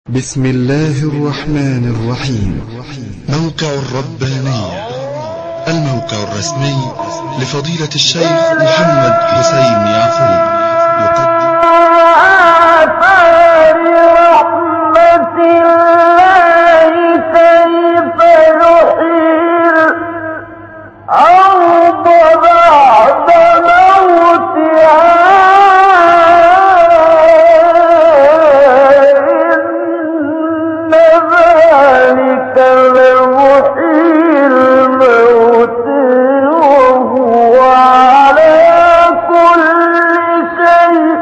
بسم الله الرحمن الرحيم موقع الربانية الموقع الرسمي لفضيلة الشيخ محمد حسين يعقوب يقدم آثار رحمة الله كيف نحيي الأرض بعد موتها إن ذلك لمحيي الموت وهو على كل شيء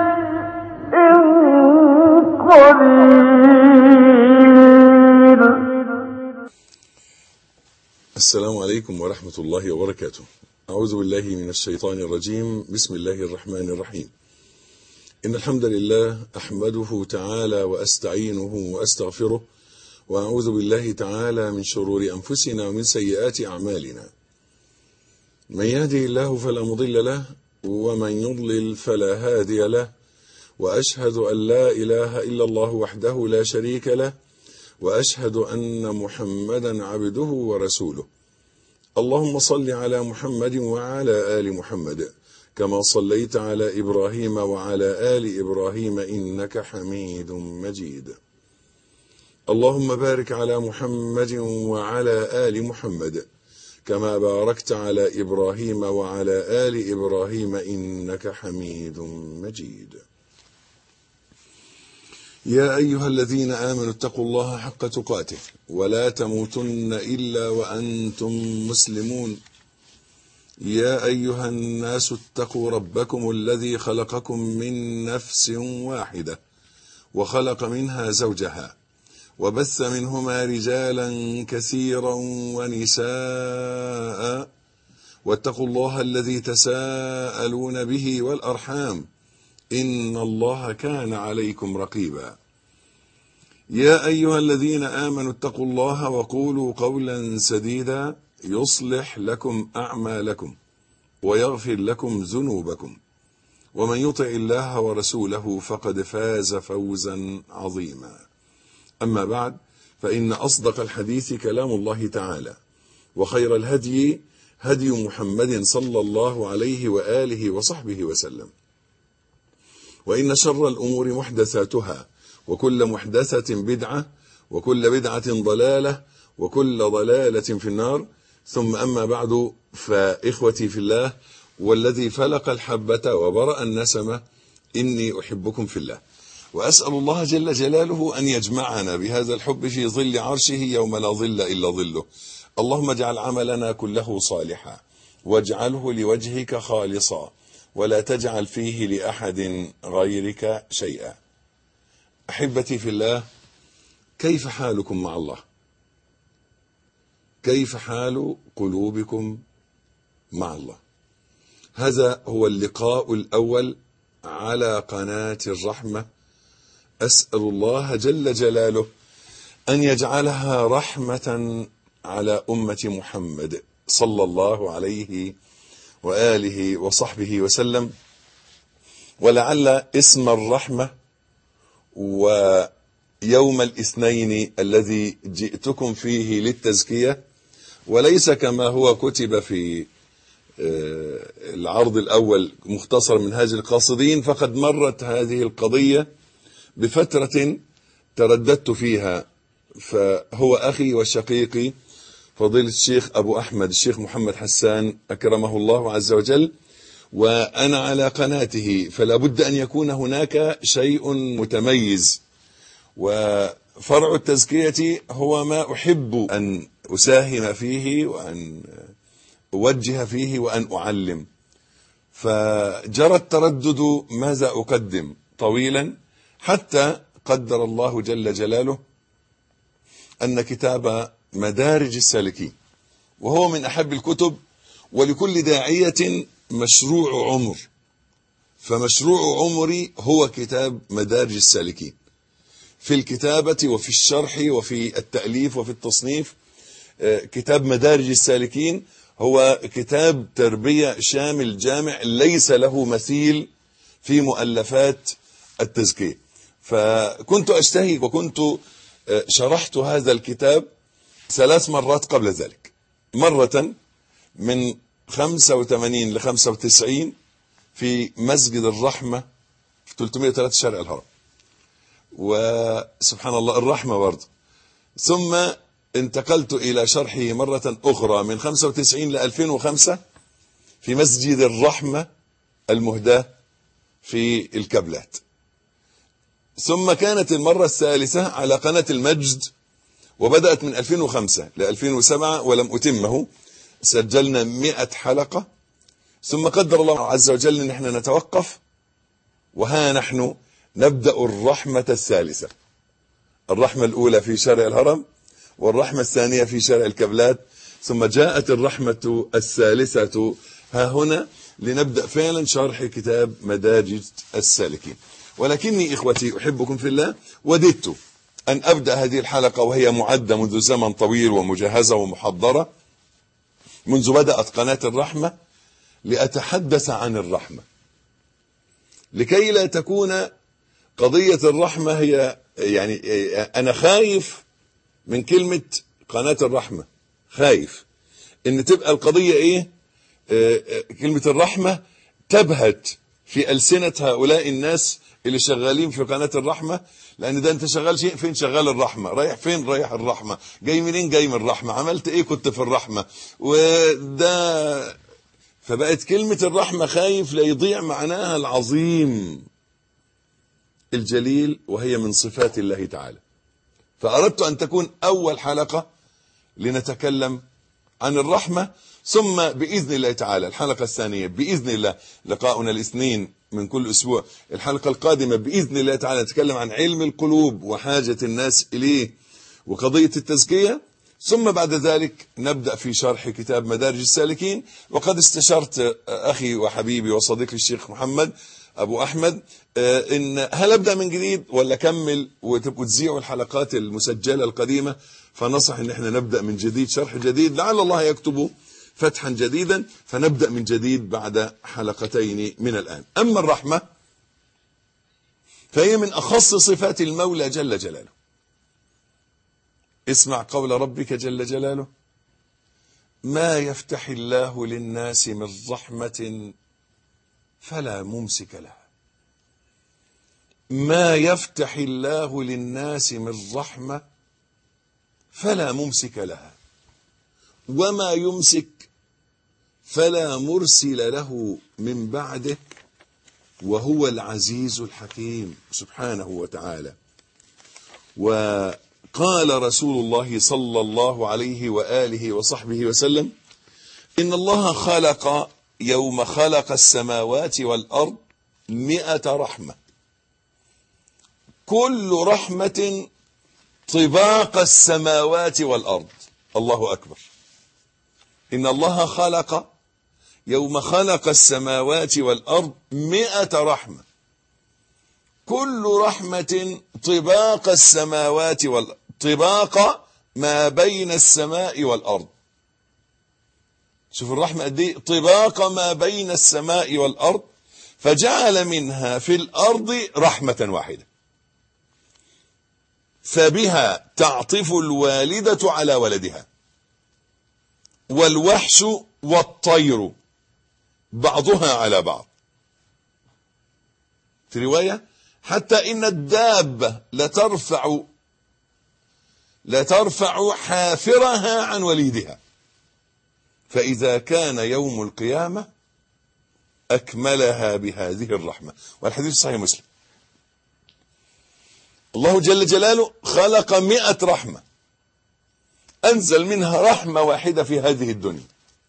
قدير السلام عليكم ورحمة الله وبركاته أعوذ بالله من الشيطان الرجيم بسم الله الرحمن الرحيم إن الحمد لله أحمده تعالى وأستعينه وأستغفره وأعوذ بالله تعالى من شرور أنفسنا ومن سيئات أعمالنا من يهده الله فلا مضل له ومن يضلل فلا هادي له وأشهد أن لا إله إلا الله وحده لا شريك له وأشهد أن محمدا عبده ورسوله اللهم صل على محمد وعلى آل محمد كما صليت على إبراهيم وعلى آل إبراهيم إنك حميد مجيد اللهم بارك على محمد وعلى آل محمد كما باركت على إبراهيم وعلى آل إبراهيم إنك حميد مجيد يا أيها الذين آمنوا اتقوا الله حق تقاته ولا تموتن إلا وأنتم مسلمون يا أيها الناس اتقوا ربكم الذي خلقكم من نفس واحدة وخلق منها زوجها وبث منهما رجالا كثيرا ونساء واتقوا الله الذي تساءلون به والأرحام إن الله كان عليكم رقيبا يا أيها الذين آمنوا اتقوا الله وقولوا قولا سديدا يصلح لكم أعمالكم ويغفر لكم ذنوبكم ومن يطع الله ورسوله فقد فاز فوزا عظيما أما بعد فإن أصدق الحديث كلام الله تعالى وخير الهدي هدي محمد صلى الله عليه وآله وصحبه وسلم وإن شر الأمور محدثاتها وكل محدثة بدعة وكل بدعة ضلالة وكل ضلالة في النار ثم أما بعد فإخوتي في الله والذي فلق الحبة وبرأ النسمة إني أحبكم في الله وأسأل الله جل جلاله أن يجمعنا بهذا الحب في ظل عرشه يوم لا ظل إلا ظله اللهم اجعل عملنا كله صالحا واجعله لوجهك خالصا ولا تجعل فيه لأحد غيرك شيئا أحبتي في الله كيف حالكم مع الله كيف حال قلوبكم مع الله هذا هو اللقاء الأول على قناة الرحمة أسأل الله جل جلاله أن يجعلها رحمة على أمة محمد صلى الله عليه وآله وصحبه وسلم ولعل اسم الرحمة ويوم الاثنين الذي جئتكم فيه للتزكية وليس كما هو كتب في العرض الأول مختصر من هذه القاصدين فقد مرت هذه القضية بفترة ترددت فيها فهو أخي وشقيقي فضيلة الشيخ أبو أحمد الشيخ محمد حسان أكرمه الله عز وجل وأنا على قناته فلا بد أن يكون هناك شيء متميز وفرع التزكية هو ما أحب أن أساهم فيه وأن أوجه فيه وأن أعلم فجرى التردد ماذا أقدم طويلا حتى قدر الله جل جلاله أن كتاب مدارج السالكين وهو من أحب الكتب ولكل داعية مشروع عمر فمشروع عمري هو كتاب مدارج السالكين في الكتابة وفي الشرح وفي التأليف وفي التصنيف كتاب مدارج السالكين هو كتاب تربية شامل جامع ليس له مثيل في مؤلفات التزكية فكنت أشتهي وكنت شرحت هذا الكتاب ثلاث مرات قبل ذلك مرة من 85 ل 95 في مسجد الرحمة في 303 شارع الهرم وسبحان الله الرحمة برضه ثم انتقلت إلى شرحه مرة أخرى من 95 ل 2005 في مسجد الرحمة المهداة في الكبلات ثم كانت المرة الثالثة على قناة المجد وبدأت من 2005 ل 2007 ولم أتمه سجلنا 100 حلقة ثم قدر الله عز وجل ان احنا نتوقف وها نحن نبدأ الرحمة الثالثة الرحمة الأولى في شارع الهرم والرحمة الثانية في شارع الكبلات ثم جاءت الرحمة الثالثة ها هنا لنبدأ فعلا شرح كتاب مدارج السالكين ولكني إخوتي أحبكم في الله وددت أن أبدأ هذه الحلقة وهي معدة منذ زمن طويل ومجهزة ومحضرة منذ بدأت قناة الرحمة لأتحدث عن الرحمة لكي لا تكون قضية الرحمة هي يعني أنا خايف من كلمة قناة الرحمة خايف إن تبقى القضية إيه كلمة الرحمة تبهت في ألسنة هؤلاء الناس اللي شغالين في قناة الرحمة لأن ده أنت شغال شيء فين شغال الرحمة رايح فين رايح الرحمة جاي منين جاي من الرحمة عملت إيه كنت في الرحمة وده فبقت كلمة الرحمة خايف لا يضيع معناها العظيم الجليل وهي من صفات الله تعالى فأردت أن تكون أول حلقة لنتكلم عن الرحمة ثم بإذن الله تعالى الحلقة الثانية بإذن الله لقاؤنا الاثنين من كل أسبوع الحلقة القادمة بإذن الله تعالى نتكلم عن علم القلوب وحاجة الناس إليه وقضية التزكية ثم بعد ذلك نبدأ في شرح كتاب مدارج السالكين وقد استشرت أخي وحبيبي وصديقي الشيخ محمد أبو أحمد إن هل أبدأ من جديد ولا كمل وتبقوا تذيعوا الحلقات المسجلة القديمة فنصح إن احنا نبدأ من جديد شرح جديد لعل الله يكتب فتحا جديدا فنبدأ من جديد بعد حلقتين من الآن أما الرحمة فهي من أخص صفات المولى جل جلاله اسمع قول ربك جل جلاله ما يفتح الله للناس من رحمة فلا ممسك لها ما يفتح الله للناس من رحمة فلا ممسك لها وما يمسك فلا مرسل له من بعده وهو العزيز الحكيم سبحانه وتعالى وقال رسول الله صلى الله عليه وآله وصحبه وسلم إن الله خلق يوم خلق السماوات والأرض مئة رحمة كل رحمة طباق السماوات والأرض الله أكبر إن الله خلق يوم خلق السماوات والأرض مئة رحمة كل رحمة طباق السماوات والأرض طباق ما بين السماء والأرض شوف الرحمة قد ايه طباق ما بين السماء والأرض فجعل منها في الأرض رحمة واحدة فبها تعطف الوالدة على ولدها والوحش والطير بعضها على بعض في رواية حتى إن الدابة لترفع لترفع حافرها عن وليدها فإذا كان يوم القيامة أكملها بهذه الرحمة والحديث صحيح مسلم الله جل جلاله خلق مئة رحمة أنزل منها رحمة واحدة في هذه الدنيا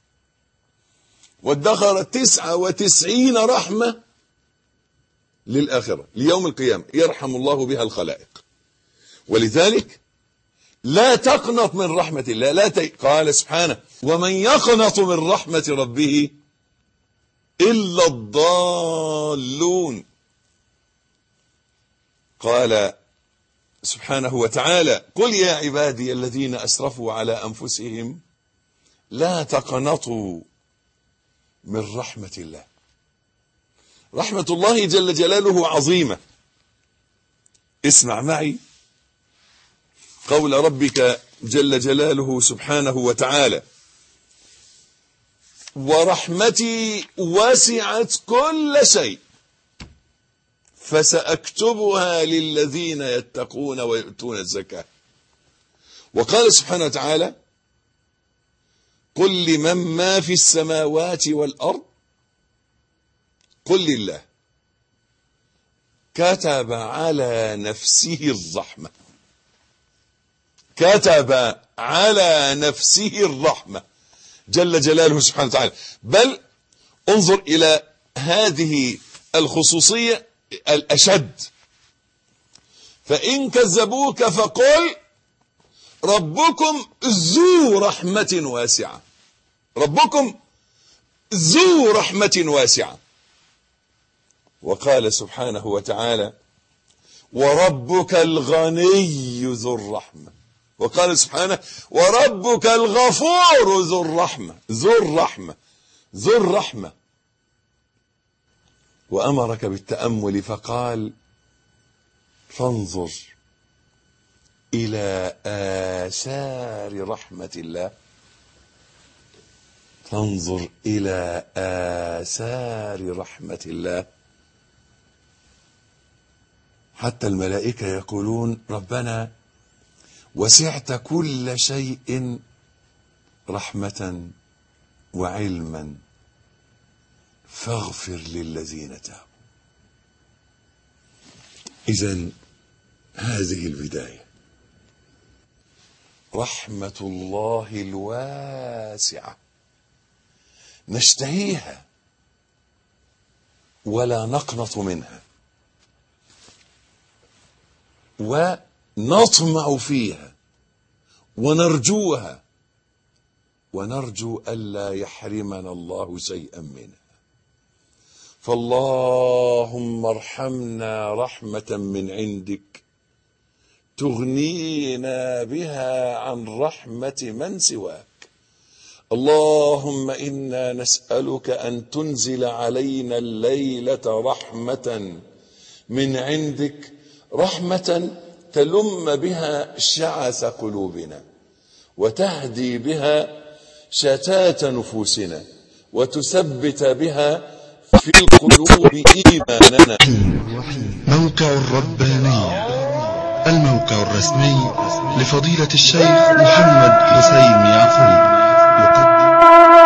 وادخر تسعة وتسعين رحمة للآخرة ليوم القيامة يرحم الله بها الخلائق ولذلك لا تقنط من رحمة الله لا ت... قال سبحانه ومن يقنط من رحمة ربه إلا الضالون قال سبحانه وتعالى قل يا عبادي الذين أسرفوا على أنفسهم لا تقنطوا من رحمة الله رحمة الله جل جلاله عظيمة اسمع معي قول ربك جل جلاله سبحانه وتعالى ورحمتي وسعت كل شيء فسأكتبها للذين يتقون ويؤتون الزكاة وقال سبحانه وتعالى قل لمن ما في السماوات والأرض قل لله كتب على نفسه الرحمة كتب على نفسه الرحمة جل جلاله سبحانه وتعالى بل انظر إلى هذه الخصوصية الأشد فإن كذبوك فقل ربكم ذو رحمة واسعة ربكم ذو رحمة واسعة وقال سبحانه وتعالى وربك الغني ذو الرحمة وقال سبحانه وربك الغفور ذو الرحمة ذو الرحمة ذو الرحمة وأمرك بالتأمل فقال فانظر إلى آثار رحمة الله فانظر إلى آثار رحمة الله حتى الملائكة يقولون ربنا وسعت كل شيء رحمة وعلما فاغفر للذين تابوا إذا هذه البداية رحمة الله الواسعة نشتهيها ولا نقنط منها ونطمع فيها ونرجوها ونرجو ألا يحرمنا الله شيئا منها فاللهم ارحمنا رحمة من عندك تغنينا بها عن رحمة من سواك اللهم إنا نسألك أن تنزل علينا الليلة رحمة من عندك رحمة تلم بها شعث قلوبنا وتهدي بها شتات نفوسنا وتثبت بها في القلوب إيماننا موقع الربانية الموقع الرسمي لفضيلة الشيخ محمد حسين يعقوب يقدم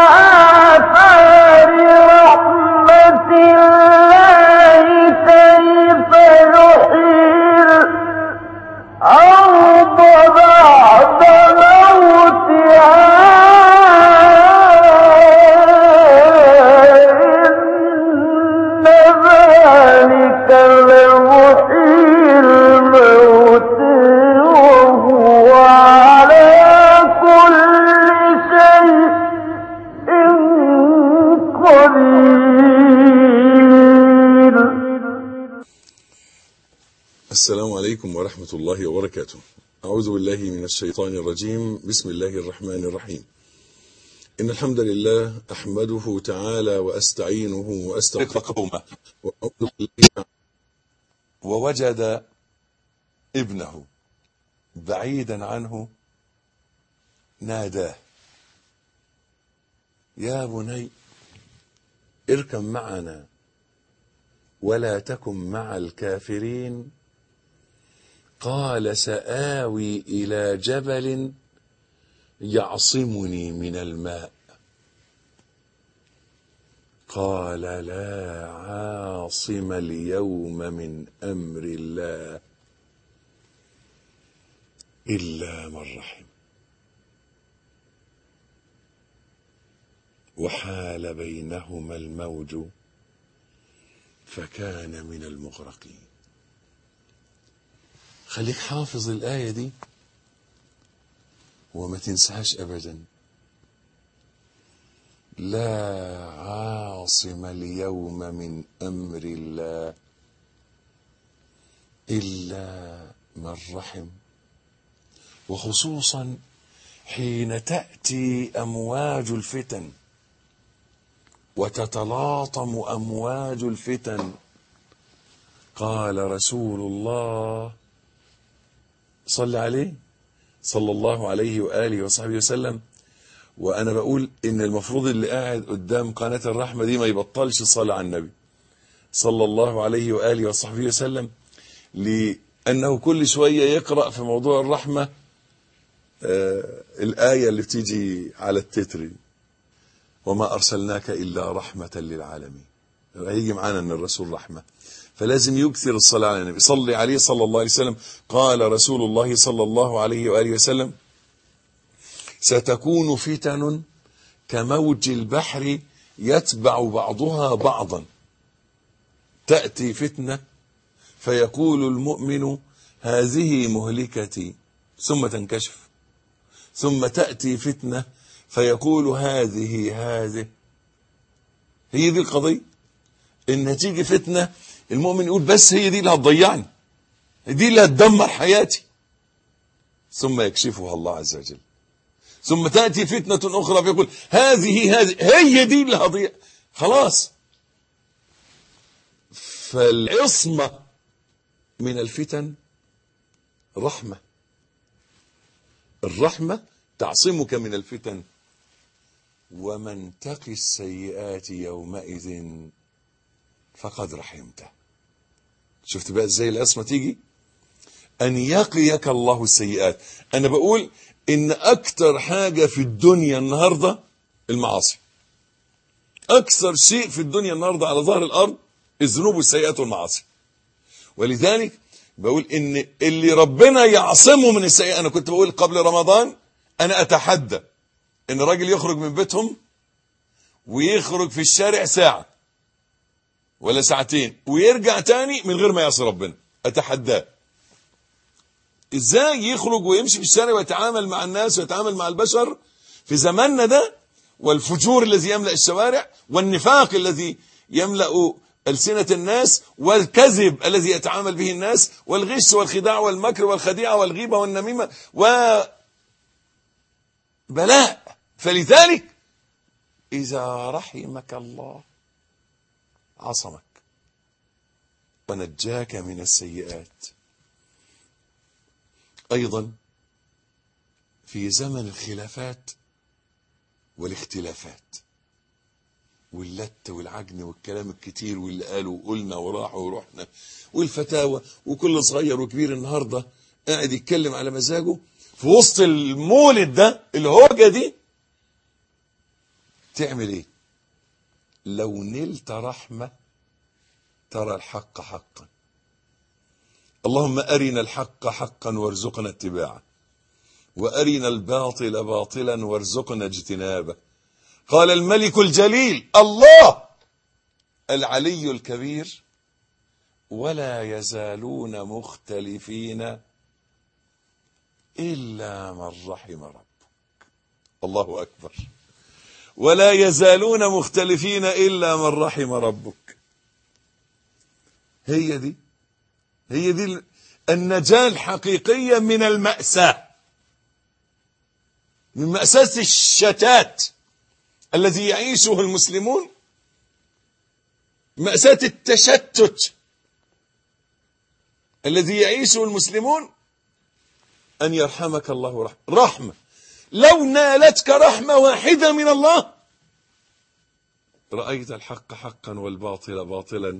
آثار رحمة الله كيف يحيي الأرض بعد موتها إن ذلك لمحيي الموت وهو على كل شيء قدير السلام عليكم ورحمة الله وبركاته أعوذ بالله من الشيطان الرجيم بسم الله الرحمن الرحيم إن الحمد لله أحمده تعالى وأستعينه وأستغفر قومه وأعوذ بالله ووجد ابنه بعيدا عنه ناداه يا بني اركب معنا ولا تكن مع الكافرين قال سآوي إلى جبل يعصمني من الماء قال لا عاصم اليوم من أمر الله إلا من رحم وحال بينهما الموج فكان من المغرقين خليك حافظ الآية دي وما تنساهاش أبدا لا عاصم اليوم من أمر الله إلا من رحم وخصوصا حين تأتي أمواج الفتن وتتلاطم أمواج الفتن قال رسول الله صلى عليه صلى الله عليه وآله وصحبه وسلم وأنا بقول إن المفروض اللي قاعد قدام قناة الرحمة دي ما يبطلش صلاة على النبي صلى الله عليه وآله وصحبه وسلم لأنه كل شوية يقرأ في موضوع الرحمة آه الآية اللي بتيجي على التتر وما أرسلناك إلا رحمة للعالمين هيجي معانا أن الرسول رحمة فلازم يكثر الصلاة على النبي صلي عليه صلى الله عليه وسلم قال رسول الله صلى الله عليه وآله وسلم ستكون فتن كموج البحر يتبع بعضها بعضا تأتي فتنة فيقول المؤمن هذه مهلكتي ثم تنكشف ثم تأتي فتنة فيقول هذه هذه هي دي القضية إن تيجي فتنة المؤمن يقول بس هي دي اللي هتضيعني دي اللي هتدمر حياتي ثم يكشفها الله عز وجل ثم تأتي فتنة أخرى فيقول هذه هذه هي دي اللي هضيع خلاص فالعصمة من الفتن رحمة الرحمة تعصمك من الفتن ومن تقي السيئات يومئذ فقد رحمته شفت بقى ازاي العصمة تيجي ان يقيك الله السيئات انا بقول ان اكتر حاجة في الدنيا النهاردة المعاصي اكثر شيء في الدنيا النهاردة على ظهر الارض الذنوب والسيئات والمعاصي ولذلك بقول ان اللي ربنا يعصمه من السيئات انا كنت بقول قبل رمضان انا اتحدى ان راجل يخرج من بيتهم ويخرج في الشارع ساعة ولا ساعتين ويرجع تاني من غير ما يعصي ربنا اتحداه ازاي يخرج ويمشي في الشارع ويتعامل مع الناس ويتعامل مع البشر في زماننا ده والفجور الذي يملأ الشوارع والنفاق الذي يملأ ألسنة الناس والكذب الذي يتعامل به الناس والغش والخداع والمكر والخديعة والغيبة والنميمة وبلاء فلذلك إذا رحمك الله عصمك ونجاك من السيئات أيضا في زمن الخلافات والاختلافات واللت والعجن والكلام الكتير واللي قالوا وقلنا وراحوا ورحنا والفتاوى وكل صغير وكبير النهارده قاعد يتكلم على مزاجه في وسط المولد ده الهوجه دي تعمل ايه لو نلت رحمه ترى الحق حقا اللهم ارنا الحق حقا وارزقنا اتباعه وارنا الباطل باطلا وارزقنا اجتنابه قال الملك الجليل الله العلي الكبير ولا يزالون مختلفين إلا من رحم ربك الله أكبر ولا يزالون مختلفين إلا من رحم ربك هي دي هي دي النجاة الحقيقية من المأساة من مأساة الشتات الذي يعيشه المسلمون مأساة التشتت الذي يعيشه المسلمون أن يرحمك الله رحمة رحمة لو نالتك رحمة واحدة من الله رأيت الحق حقا والباطل باطلا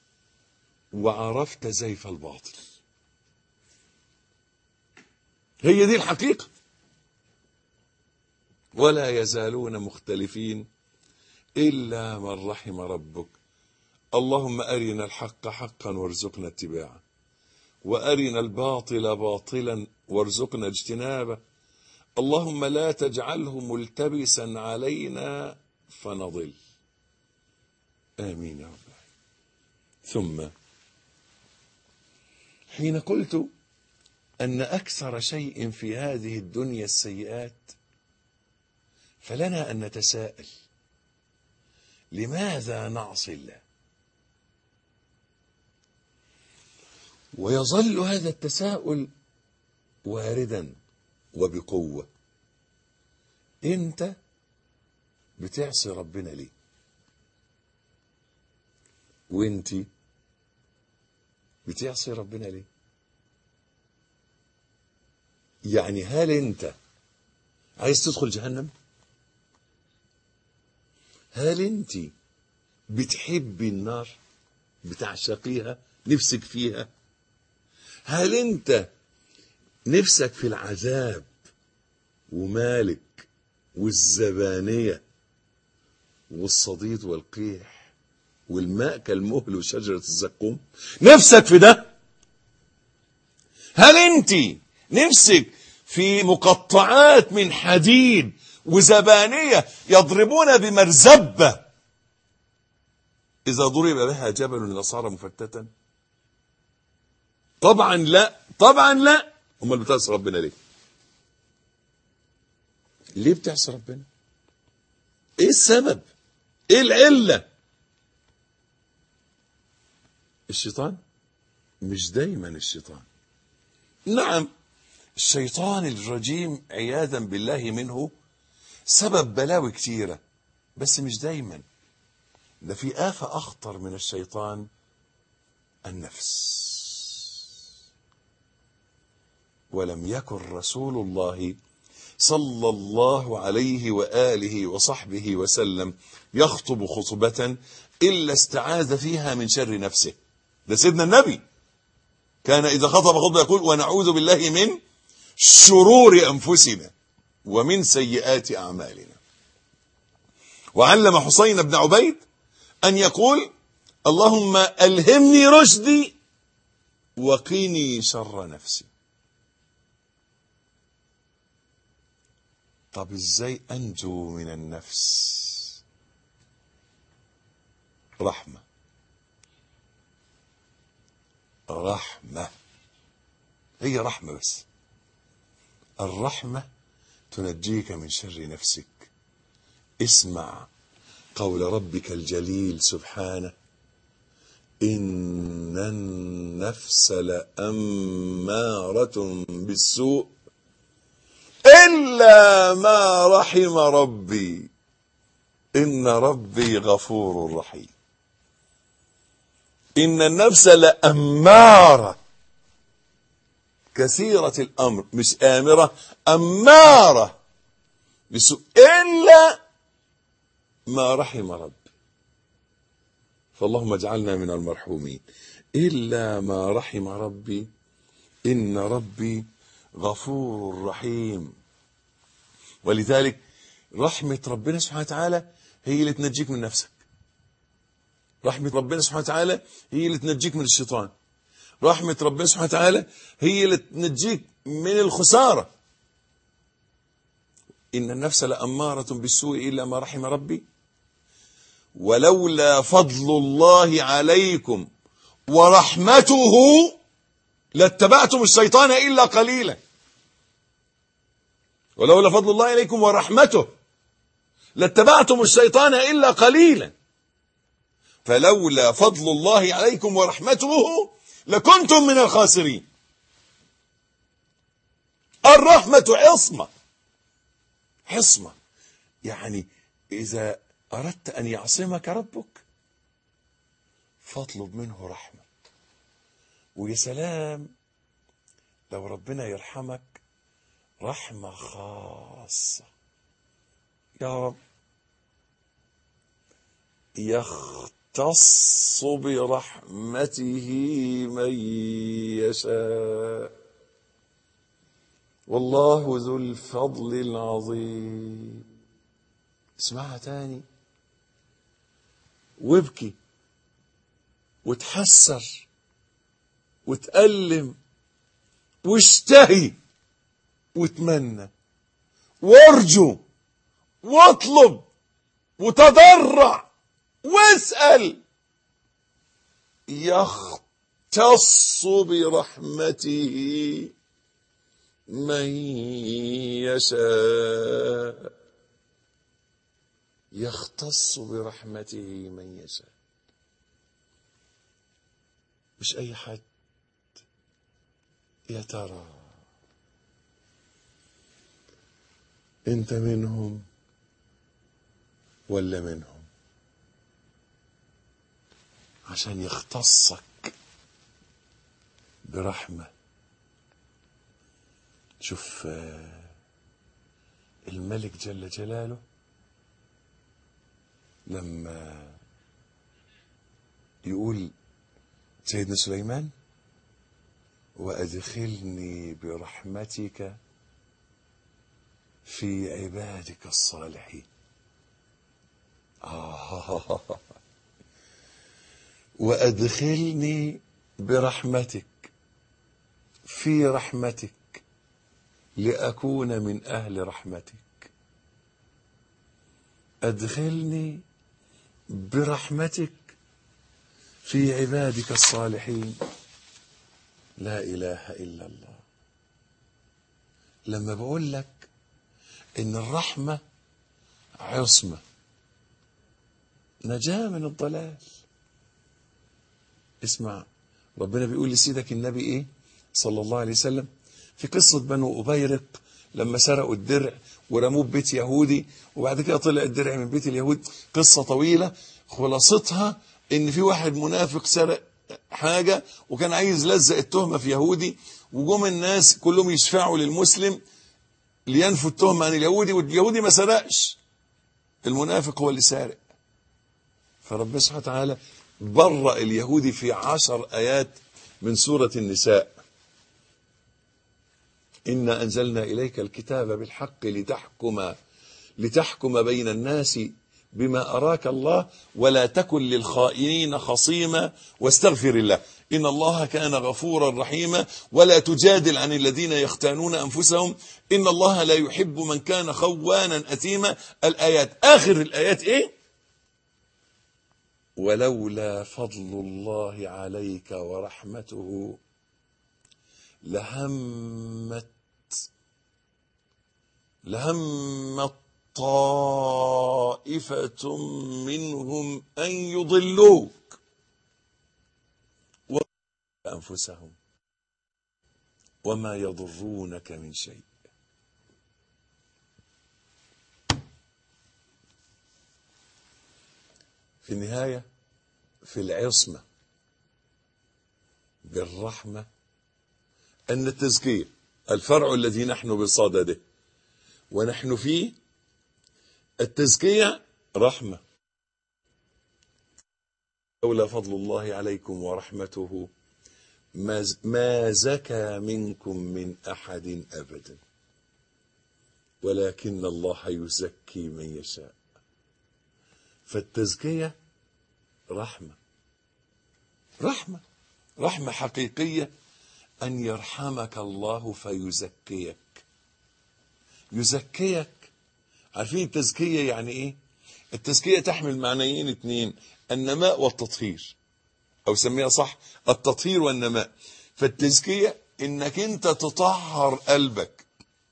وعرفت زيف الباطل هي دي الحقيقة ولا يزالون مختلفين إلا من رحم ربك اللهم أرنا الحق حقا وارزقنا اتباعه وأرنا الباطل باطلا وارزقنا اجتنابه اللهم لا تجعله ملتبسا علينا فنضل آمين يا رب ثم حين قلت أن أكثر شيء في هذه الدنيا السيئات فلنا أن نتساءل لماذا نعصي الله ويظل هذا التساؤل واردا وبقوة انت بتعصي ربنا ليه وانت بتعصي ربنا ليه يعني هل انت عايز تدخل جهنم هل انت بتحبي النار بتعشقيها نفسك فيها هل انت نفسك في العذاب ومالك والزبانية والصديد والقيح والماء كالمهل وشجرة الزقوم نفسك في ده هل انت نفسك في مقطعات من حديد وزبانية يضربون بمرزبة إذا ضرب بها جبل لصار مفتتا طبعا لا طبعا لا امال بتعصي ربنا ليه ليه بتعصي ربنا ايه السبب ايه العله الشيطان مش دايما الشيطان نعم الشيطان الرجيم عياذا بالله منه سبب بلاوي كتيرة بس مش دايما ده في آفة أخطر من الشيطان النفس ولم يكن رسول الله صلى الله عليه وآله وصحبه وسلم يخطب خطبة إلا استعاذ فيها من شر نفسه ده سيدنا النبي كان إذا خطب خطبة يقول ونعوذ بالله من شرور أنفسنا ومن سيئات أعمالنا وعلم حسين بن عبيد أن يقول اللهم ألهمني رشدي وقيني شر نفسي طب ازاي انجو من النفس رحمه رحمه هي رحمه بس الرحمه تنجيك من شر نفسك اسمع قول ربك الجليل سبحانه ان النفس لاماره بالسوء إلا ما رحم ربي إن ربي غفور رحيم إن النفس لأمارة كثيرة الأمر مش آمرة أمارة بسوء إلا ما رحم ربي فاللهم اجعلنا من المرحومين إلا ما رحم ربي إن ربي غفور رحيم ولذلك رحمة ربنا سبحانه وتعالى هي اللي تنجيك من نفسك رحمة ربنا سبحانه وتعالى هي اللي تنجيك من الشيطان رحمة ربنا سبحانه وتعالى هي اللي تنجيك من الخسارة إن النفس لأمارة بالسوء إلا ما رحم ربي ولولا فضل الله عليكم ورحمته لاتبعتم الشيطان إلا قليلا ولولا فضل الله عليكم ورحمته لاتبعتم الشيطان إلا قليلا فلولا فضل الله عليكم ورحمته لكنتم من الخاسرين الرحمة عصمة عصمة يعني إذا أردت أن يعصمك ربك فاطلب منه رحمة ويا سلام لو ربنا يرحمك رحمة خاصة يا رب يختص برحمته من يشاء والله ذو الفضل العظيم اسمعها تاني وابكي وتحسر وتألم واشتهي وتمنى وارجو واطلب وتضرع واسأل يختص برحمته من يشاء يختص برحمته من يشاء مش أي حد يا ترى انت منهم ولا منهم عشان يختصك برحمة شوف الملك جل جلاله لما يقول سيدنا سليمان وأدخلني برحمتك في عبادك الصالحين آه وأدخلني برحمتك في رحمتك لأكون من أهل رحمتك أدخلني برحمتك في عبادك الصالحين لا إله إلا الله لما بقول لك إن الرحمة عصمة نجاة من الضلال اسمع ربنا بيقول لسيدك النبي إيه صلى الله عليه وسلم في قصة بنو أبيرق لما سرقوا الدرع ورموه ببيت يهودي وبعد كده طلع الدرع من بيت اليهود قصة طويلة خلاصتها ان في واحد منافق سرق حاجة وكان عايز لزق التهمة في يهودي وجم الناس كلهم يشفعوا للمسلم لينفوا التهمة عن اليهودي واليهودي ما سرقش المنافق هو اللي سارق فربنا سبحانه وتعالى برأ اليهودي في عشر آيات من سورة النساء إنا أنزلنا إليك الكتاب بالحق لتحكم لتحكم بين الناس بما أراك الله ولا تكن للخائنين خصيما واستغفر الله إن الله كان غفورا رحيما ولا تجادل عن الذين يختانون أنفسهم إن الله لا يحب من كان خوانا أثيما الآيات آخر الآيات إيه ولولا فضل الله عليك ورحمته لهمت لهمت طائفة منهم أن يضلوك أنفسهم وما يضرونك من شيء في النهاية في العصمة بالرحمة أن التزكية الفرع الذي نحن بصدده ونحن فيه التزكية رحمة لولا فضل الله عليكم ورحمته ما زكى منكم من أحد أبدا ولكن الله يزكي من يشاء فالتزكية رحمة رحمة رحمة حقيقية أن يرحمك الله فيزكيك يزكيك عارفين التزكية يعني ايه التزكية تحمل معنيين اتنين النماء والتطهير او سميها صح التطهير والنماء فالتزكية انك انت تطهر قلبك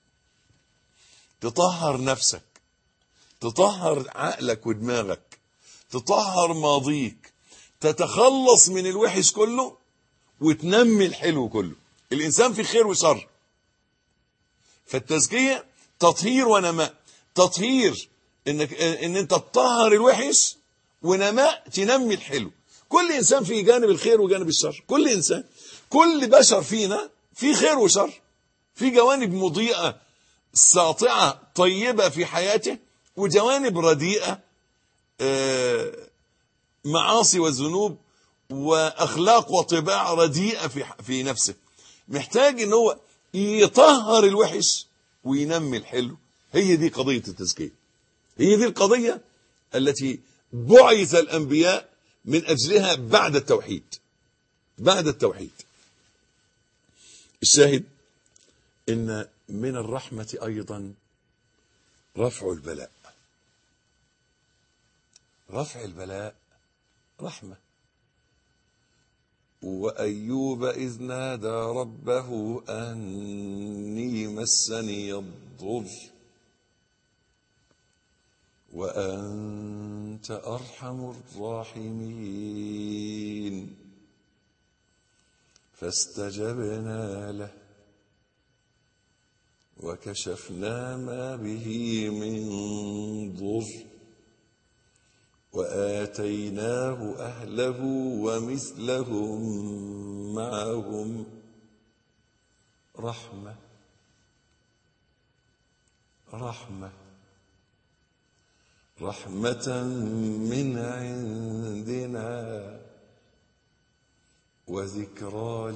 تطهر نفسك تطهر عقلك ودماغك تطهر ماضيك تتخلص من الوحش كله وتنمي الحلو كله الانسان في خير وشر فالتزكية تطهير ونماء تطهير انك ان انت تطهر الوحش ونماء تنمي الحلو كل انسان فيه جانب الخير وجانب الشر كل انسان كل بشر فينا في خير وشر في جوانب مضيئة ساطعة طيبة في حياته وجوانب رديئة معاصي وذنوب واخلاق وطباع رديئة في في نفسه محتاج ان هو يطهر الوحش وينمي الحلو هي دي قضية التزكية هي دي القضية التي بعث الأنبياء من أجلها بعد التوحيد بعد التوحيد الشاهد إن من الرحمة أيضا رفع البلاء رفع البلاء رحمة وأيوب إذ نادى ربه أني مسني الضر وأنت أرحم الراحمين فاستجبنا له وكشفنا ما به من ضر وآتيناه أهله ومثلهم معهم رحمة رحمة رحمة من عندنا وذكرى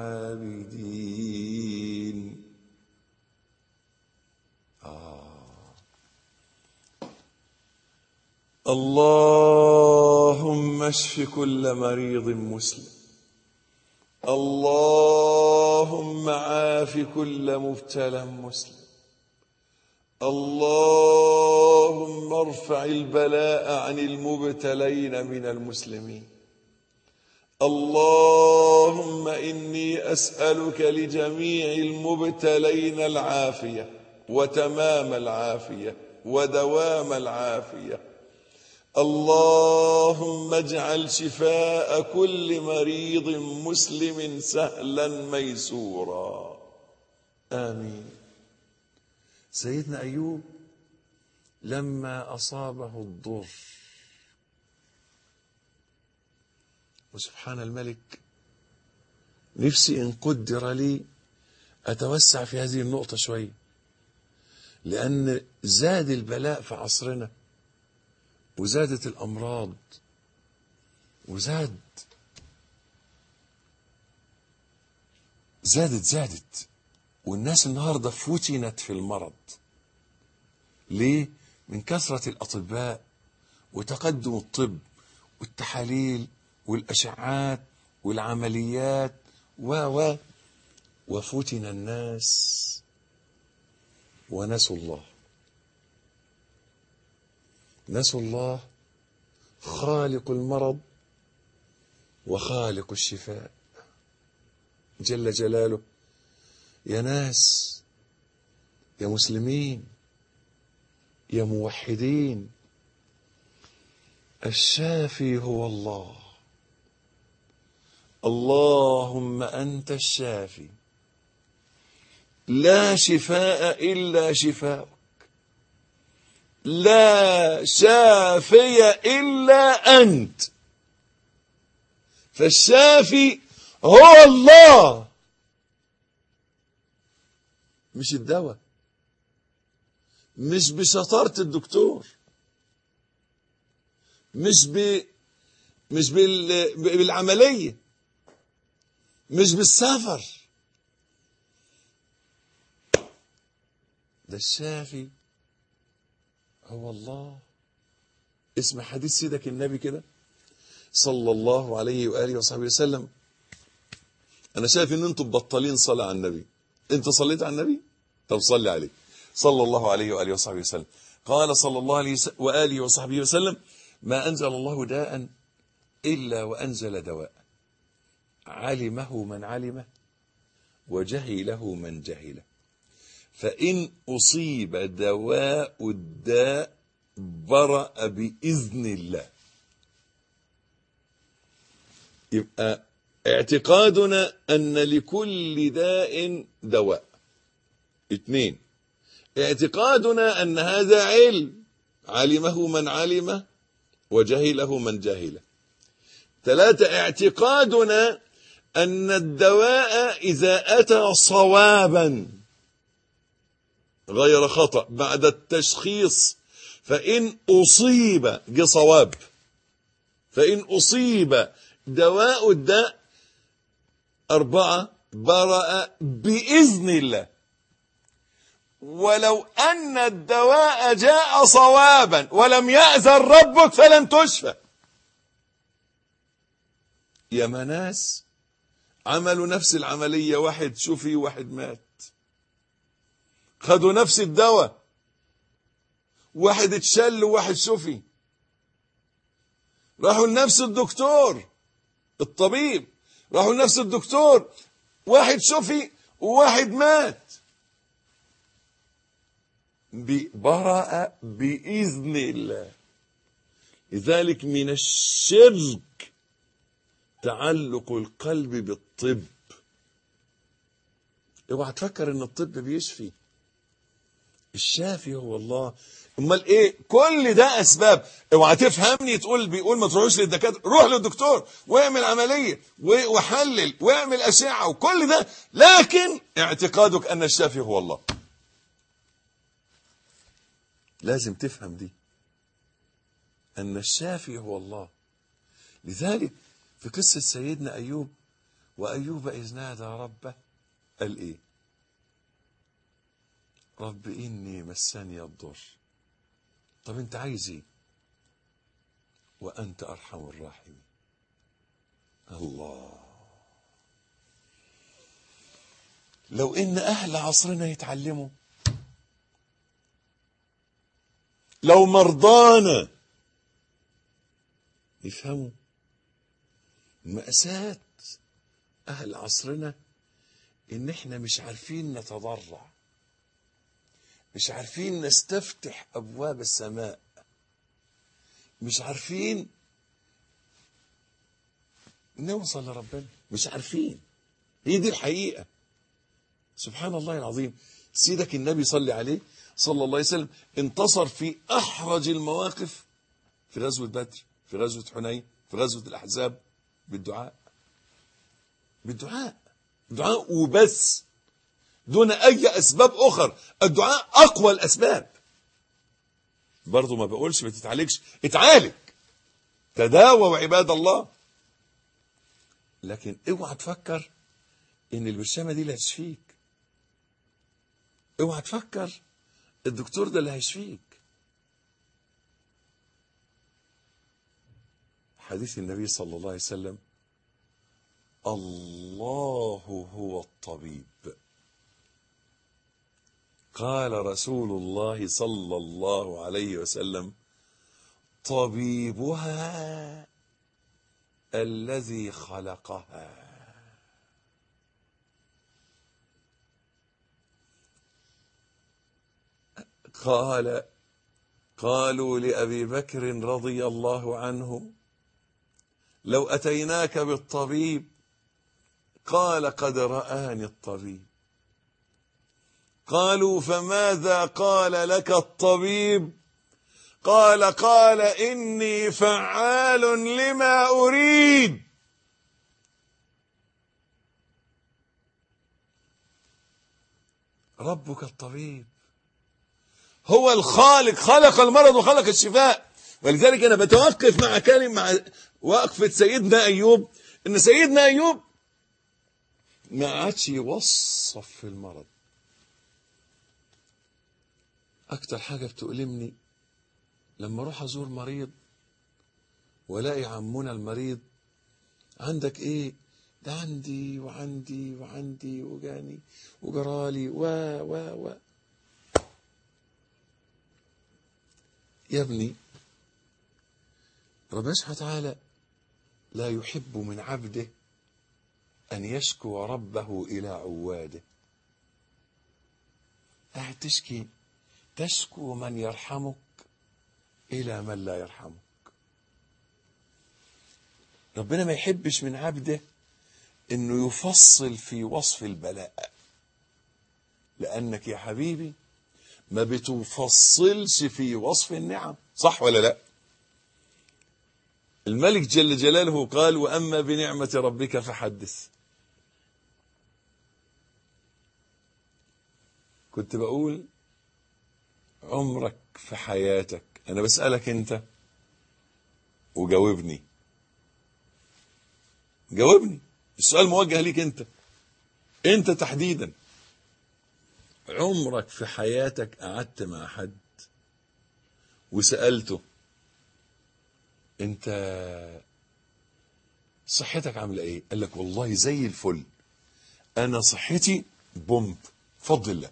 للعابدين آه اللهم اشف كل مريض مسلم اللهم عاف كل مبتلى مسلم اللهم ارفع البلاء عن المبتلين من المسلمين اللهم اني اسالك لجميع المبتلين العافيه وتمام العافيه ودوام العافيه اللهم اجعل شفاء كل مريض مسلم سهلا ميسورا امين سيدنا ايوب لما اصابه الضر وسبحان الملك نفسي ان قدر لي اتوسع في هذه النقطه شويه لان زاد البلاء في عصرنا وزادت الامراض وزاد زادت زادت والناس النهارده فتنت في المرض ليه من كثره الاطباء وتقدم الطب والتحاليل والاشعات والعمليات و و وفتن الناس ونسوا الله نسوا الله خالق المرض وخالق الشفاء جل جلاله يا ناس يا مسلمين يا موحدين الشافي هو الله اللهم انت الشافي لا شفاء الا شفاؤك لا شافي الا انت فالشافي هو الله مش الدواء مش بشطارة الدكتور مش ب مش بال... بالعملية مش بالسفر ده الشافي هو الله اسم حديث سيدك النبي كده صلى الله عليه وآله وصحبه وسلم أنا شايف إن أنتم بطالين صلاة على النبي أنت صليت على النبي طب صلي عليه صلى الله عليه وآله وصحبه وسلم قال صلى الله عليه وآله وصحبه وسلم ما أنزل الله داء إلا وأنزل دواء علمه من علمه وجهله من جهله فإن أصيب دواء الداء برأ بإذن الله يبقى اعتقادنا أن لكل داء دواء اثنين اعتقادنا أن هذا علم علمه من علمه وجهله من جهله ثلاثة اعتقادنا أن الدواء إذا أتى صوابا غير خطأ بعد التشخيص فإن أصيب جه صواب فإن أصيب دواء الداء أربعة برأ بإذن الله ولو أن الدواء جاء صوابا ولم يأذن ربك فلن تشفى يا مناس عملوا نفس العملية واحد شفي واحد مات خدوا نفس الدواء واحد اتشل وواحد شفي راحوا لنفس الدكتور الطبيب راحوا لنفس الدكتور واحد شفي وواحد مات برأ بإذن الله لذلك من الشرك تعلق القلب بالطب اوعى تفكر ان الطب بيشفي الشافي هو الله امال ايه كل ده اسباب اوعى تفهمني تقول بيقول ما تروحوش للدكاتره روح للدكتور واعمل عمليه وحلل واعمل اشعه وكل ده لكن اعتقادك ان الشافي هو الله لازم تفهم دي أن الشافي هو الله لذلك في قصة سيدنا أيوب وأيوب إذ نادى ربه قال إيه رب إني مسني الضر طب أنت عايز إيه وأنت أرحم الراحمين الله لو إن أهل عصرنا يتعلموا لو مرضانا يفهموا مأساة أهل عصرنا إن إحنا مش عارفين نتضرع مش عارفين نستفتح أبواب السماء مش عارفين نوصل لربنا مش عارفين هي دي الحقيقة سبحان الله العظيم سيدك النبي صلى عليه صلى الله عليه وسلم انتصر في أحرج المواقف في غزوة بدر في غزوة حنين في غزوة الأحزاب بالدعاء بالدعاء دعاء وبس دون أي أسباب أخر الدعاء أقوى الأسباب برضو ما بقولش ما تتعالجش اتعالج تداووا عباد الله لكن اوعى تفكر ان البرشامه دي اللي هتشفيك اوعى تفكر الدكتور ده اللي هيشفيك حديث النبي صلى الله عليه وسلم الله هو الطبيب قال رسول الله صلى الله عليه وسلم طبيبها الذي خلقها قال قالوا لأبي بكر رضي الله عنه لو أتيناك بالطبيب قال قد رآني الطبيب قالوا فماذا قال لك الطبيب قال قال إني فعال لما أريد ربك الطبيب هو الخالق خلق المرض وخلق الشفاء ولذلك أنا بتوقف مع كلمة مع وقفة سيدنا أيوب إن سيدنا أيوب ما عادش يوصف في المرض أكتر حاجة بتؤلمني لما أروح أزور مريض وألاقي عمنا المريض عندك إيه؟ ده عندي وعندي وعندي وجاني وجرالي و و و يا ابني ربنا سبحانه وتعالى لا يحب من عبده أن يشكو ربه إلى عواده قاعد تشكي تشكو من يرحمك إلى من لا يرحمك ربنا ما يحبش من عبده انه يفصل في وصف البلاء لانك يا حبيبي ما بتفصلش في وصف النعم صح ولا لا الملك جل جلاله قال واما بنعمه ربك فحدث كنت بقول عمرك في حياتك انا بسالك انت وجاوبني جاوبني السؤال موجه ليك انت انت تحديدا عمرك في حياتك قعدت مع حد وسألته انت صحتك عاملة ايه قال لك والله زي الفل انا صحتي بومب فضل الله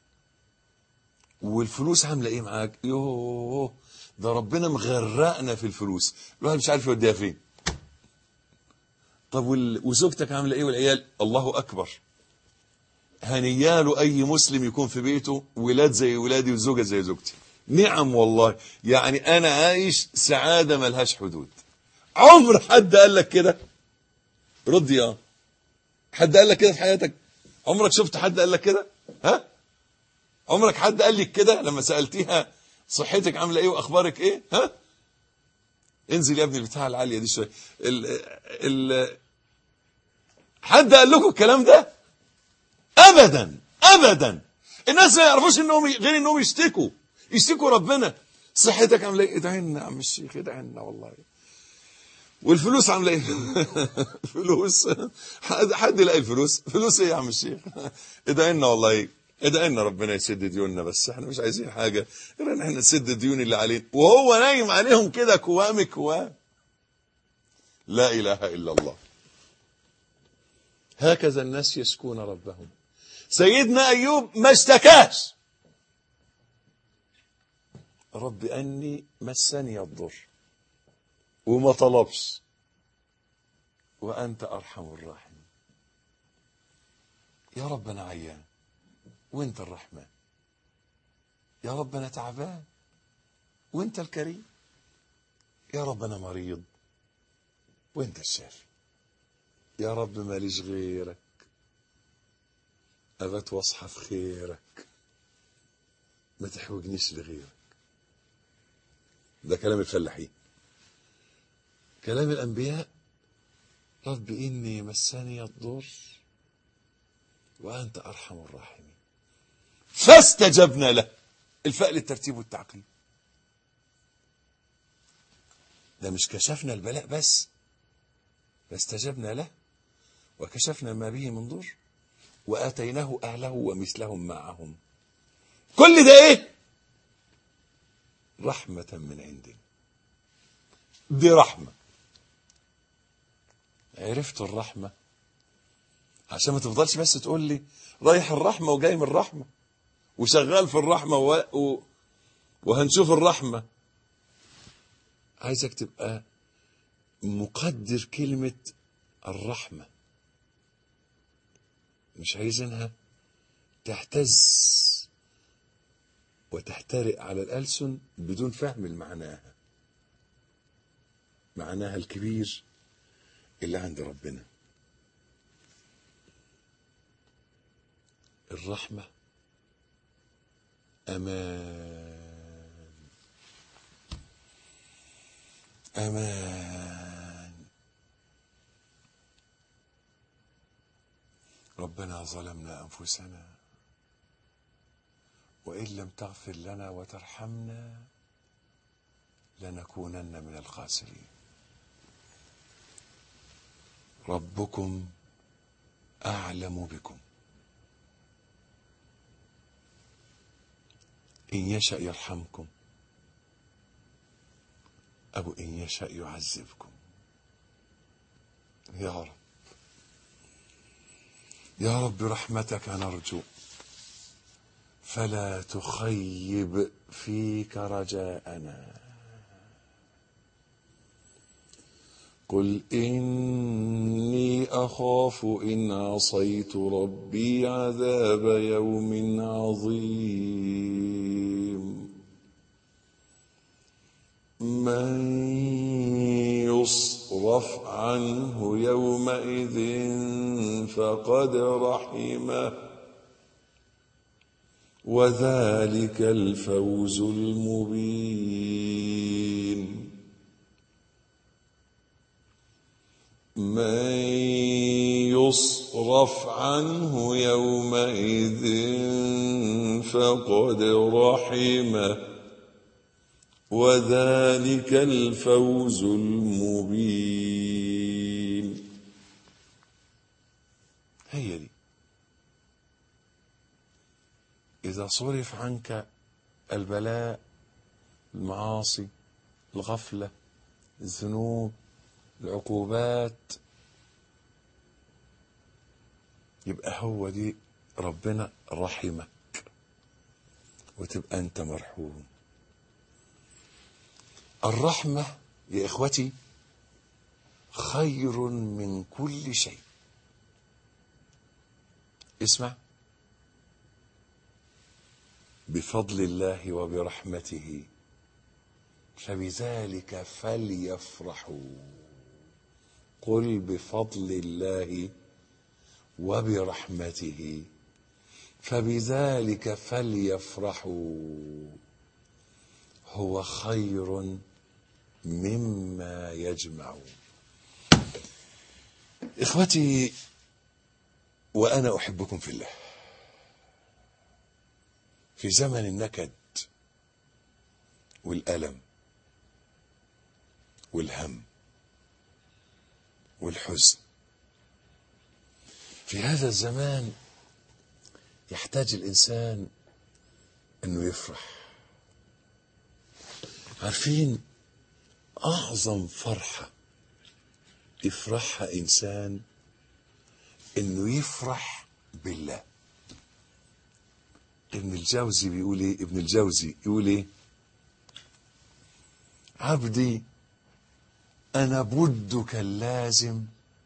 والفلوس عاملة ايه معاك يوه ده ربنا مغرقنا في الفلوس الواحد مش عارف يوديها فين طب وال... وزوجتك عامله ايه والعيال الله اكبر هنياله اي مسلم يكون في بيته ولاد زي ولادي وزوجه زي زوجتي نعم والله يعني انا عايش سعاده ملهاش حدود عمر حد قال لك كده رد يا حد قال لك كده في حياتك عمرك شفت حد قال لك كده ها عمرك حد قال لك كده لما سالتيها صحتك عامله ايه واخبارك ايه ها انزل يا ابني البتاعه العاليه دي شويه ال ال حد قال لكم الكلام ده ابدا ابدا الناس ما يعرفوش انهم غير انهم يشتكوا يشتكوا ربنا صحتك عامله ايه ادعي لنا يا عم الشيخ ادعي لنا والله والفلوس عامله ايه فلوس حد حد يلاقي الفلوس فلوس ايه يا عم الشيخ ادعي لنا والله ادعي لنا ربنا يسد ديوننا بس احنا مش عايزين حاجه غير ان احنا نسد الديون اللي علينا وهو نايم عليهم كده كوام كوام لا اله الا الله هكذا الناس يشكون ربهم سيدنا ايوب ما اشتكاش رب اني مسني الضر وما طلبش وانت ارحم الراحمين يا رب انا عيان وانت الرحمن يا رب انا تعبان وانت الكريم يا رب انا مريض وانت الشافي يا رب ماليش غيرك ابات واصحى في خيرك ما تحوجنيش لغيرك ده كلام الفلاحين كلام الانبياء رب اني مسني الضر وانت ارحم الراحمين فاستجبنا له الفاء للترتيب والتعقيب ده مش كشفنا البلاء بس فاستجبنا له وكشفنا ما به من ضر واتيناه اهله ومثلهم معهم كل ده ايه رحمه من عندنا دي رحمه عرفت الرحمه عشان ما تفضلش بس تقول لي رايح الرحمه وجاي من الرحمه وشغال في الرحمه و... و... وهنشوف الرحمه عايزك تبقى مقدر كلمه الرحمه مش عايزينها تهتز وتحترق على الألسن بدون فهم المعناها معناها الكبير اللي عند ربنا الرحمة أمان أمان ربنا ظلمنا أنفسنا وإن لم تغفر لنا وترحمنا لنكونن من الخاسرين ربكم أعلم بكم إن يشأ يرحمكم أو إن يشأ يعذبكم يا رب يا رب رحمتك نرجو فلا تخيب فيك رجاءنا قل إني أخاف إن عصيت ربي عذاب يوم عظيم من يصرف عنه يومئذ فقد رحمه وذلك الفوز المبين من يصرف عنه يومئذ فقد رحمه وذلك الفوز المبين هي دي إذا صرف عنك البلاء المعاصي الغفلة الذنوب العقوبات يبقى هو دي ربنا رحمك وتبقى أنت مرحوم الرحمة يا إخوتي خير من كل شيء اسمع بفضل الله وبرحمته فبذلك فليفرحوا قل بفضل الله وبرحمته فبذلك فليفرحوا هو خير مما يجمعون اخوتي وانا احبكم في الله في زمن النكد والألم والهم والحزن في هذا الزمان يحتاج الإنسان أنه يفرح عارفين أعظم فرحة يفرحها إنسان إنه يفرح بالله ابن الجوزي بيقول إيه ابن الجوزي يقول إيه عبدي أنا بدك اللازم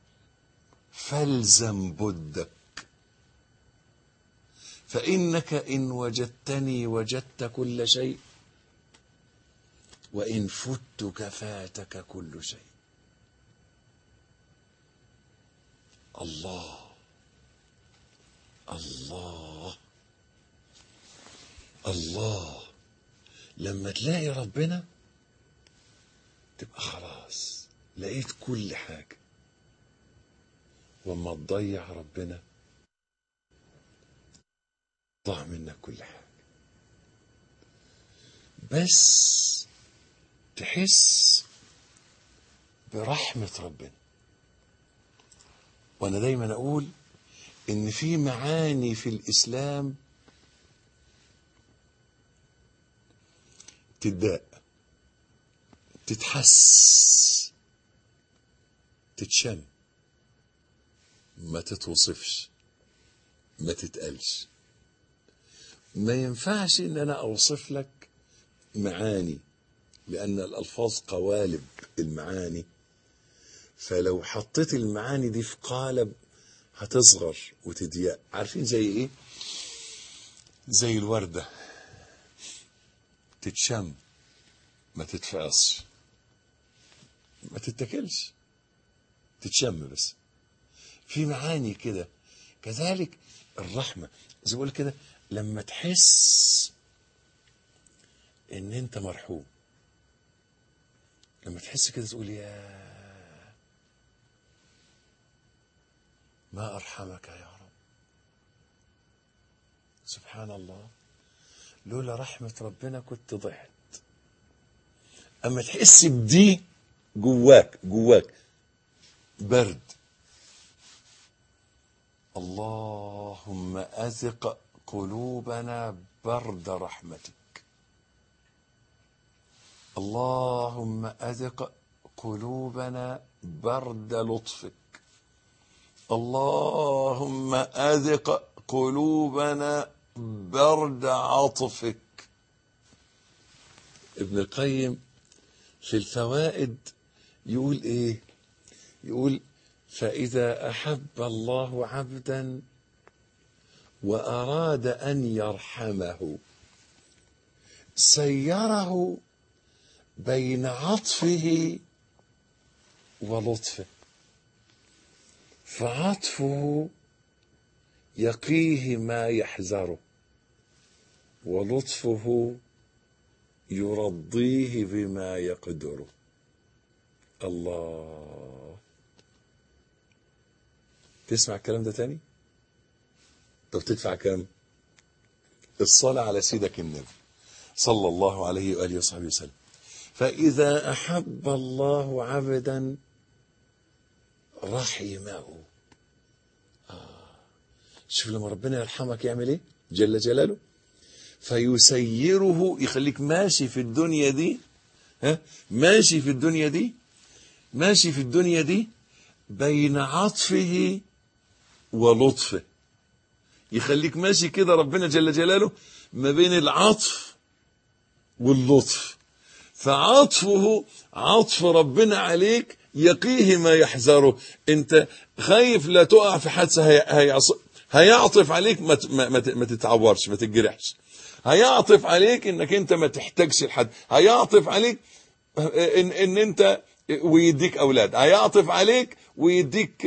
فالزم بدك فإنك إن وجدتني وجدت كل شيء وإن فتك فاتك كل شيء الله الله الله لما تلاقي ربنا تبقى خلاص لقيت كل حاجة وما تضيع ربنا ضاع منك كل حاجة بس تحس برحمة ربنا وأنا دايما أقول إن في معاني في الإسلام تداء تتحس تتشم ما تتوصفش ما تتقالش ما ينفعش ان انا اوصف لك معاني لان الالفاظ قوالب المعاني فلو حطيت المعاني دي في قالب هتصغر وتضيق عارفين زي ايه زي الورده تتشم ما تتفقصش ما تتاكلش تتشم بس في معاني كده كذلك الرحمه زي بقول كده لما تحس ان انت مرحوم لما تحس كده تقول يا ما ارحمك يا رب سبحان الله لولا رحمه ربنا كنت ضعت اما تحس بدي جواك جواك برد اللهم اذق قلوبنا برد رحمتك اللهم اذق قلوبنا برد لطفك اللهم اذق قلوبنا برد عطفك ابن القيم في الفوائد يقول ايه يقول فاذا احب الله عبدا واراد ان يرحمه سيره بين عطفه ولطفه فعطفه يقيه ما يحذره ولطفه يرضيه بما يقدره الله تسمع الكلام ده تاني طب تدفع كام الصلاة على سيدك النبي صلى الله عليه وآله وصحبه وسلم فإذا أحب الله عبدا رحمه آه. شوف لما ربنا يرحمك يعمل ايه جل جلاله فيسيره يخليك ماشي في الدنيا دي ها ماشي في الدنيا دي ماشي في الدنيا دي بين عطفه ولطفه يخليك ماشي كده ربنا جل جلاله ما بين العطف واللطف فعطفه عطف ربنا عليك يقيه ما يحذره انت خايف لا تقع في حادثه هي... هيعص... هيعطف عليك ما, ت... ما... ما, ت... ما تتعورش ما تتجرحش هيعطف عليك انك انت ما تحتاجش لحد هيعطف عليك ان ان انت ويديك اولاد هيعطف عليك ويديك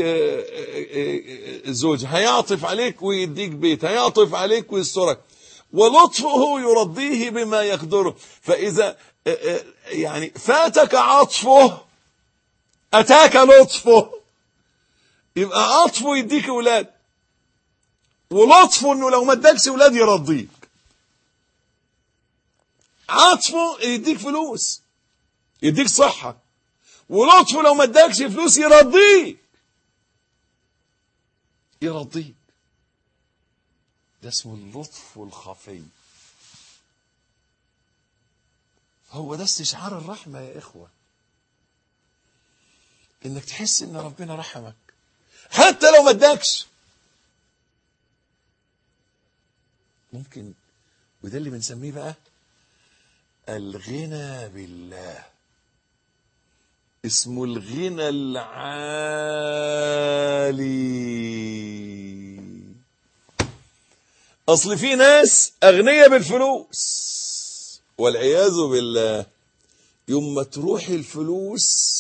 زوج هيعطف عليك ويديك بيت هيعطف عليك ويسترك ولطفه يرضيه بما يقدره فاذا يعني فاتك عطفه اتاك لطفه يبقى عطفه يديك اولاد ولطفه انه لو ما ادكش اولاد يرضيك عطفه يديك فلوس يديك صحة ولطفه لو ما اداكش فلوس يرضيك يرضيك ده اسمه اللطف الخفي هو ده استشعار الرحمة يا إخوة إنك تحس إن ربنا رحمك حتى لو ما اداكش ممكن وده اللي بنسميه بقى الغنى بالله اسمه الغنى العالي اصل في ناس اغنياء بالفلوس والعياذ بالله يوم ما تروح الفلوس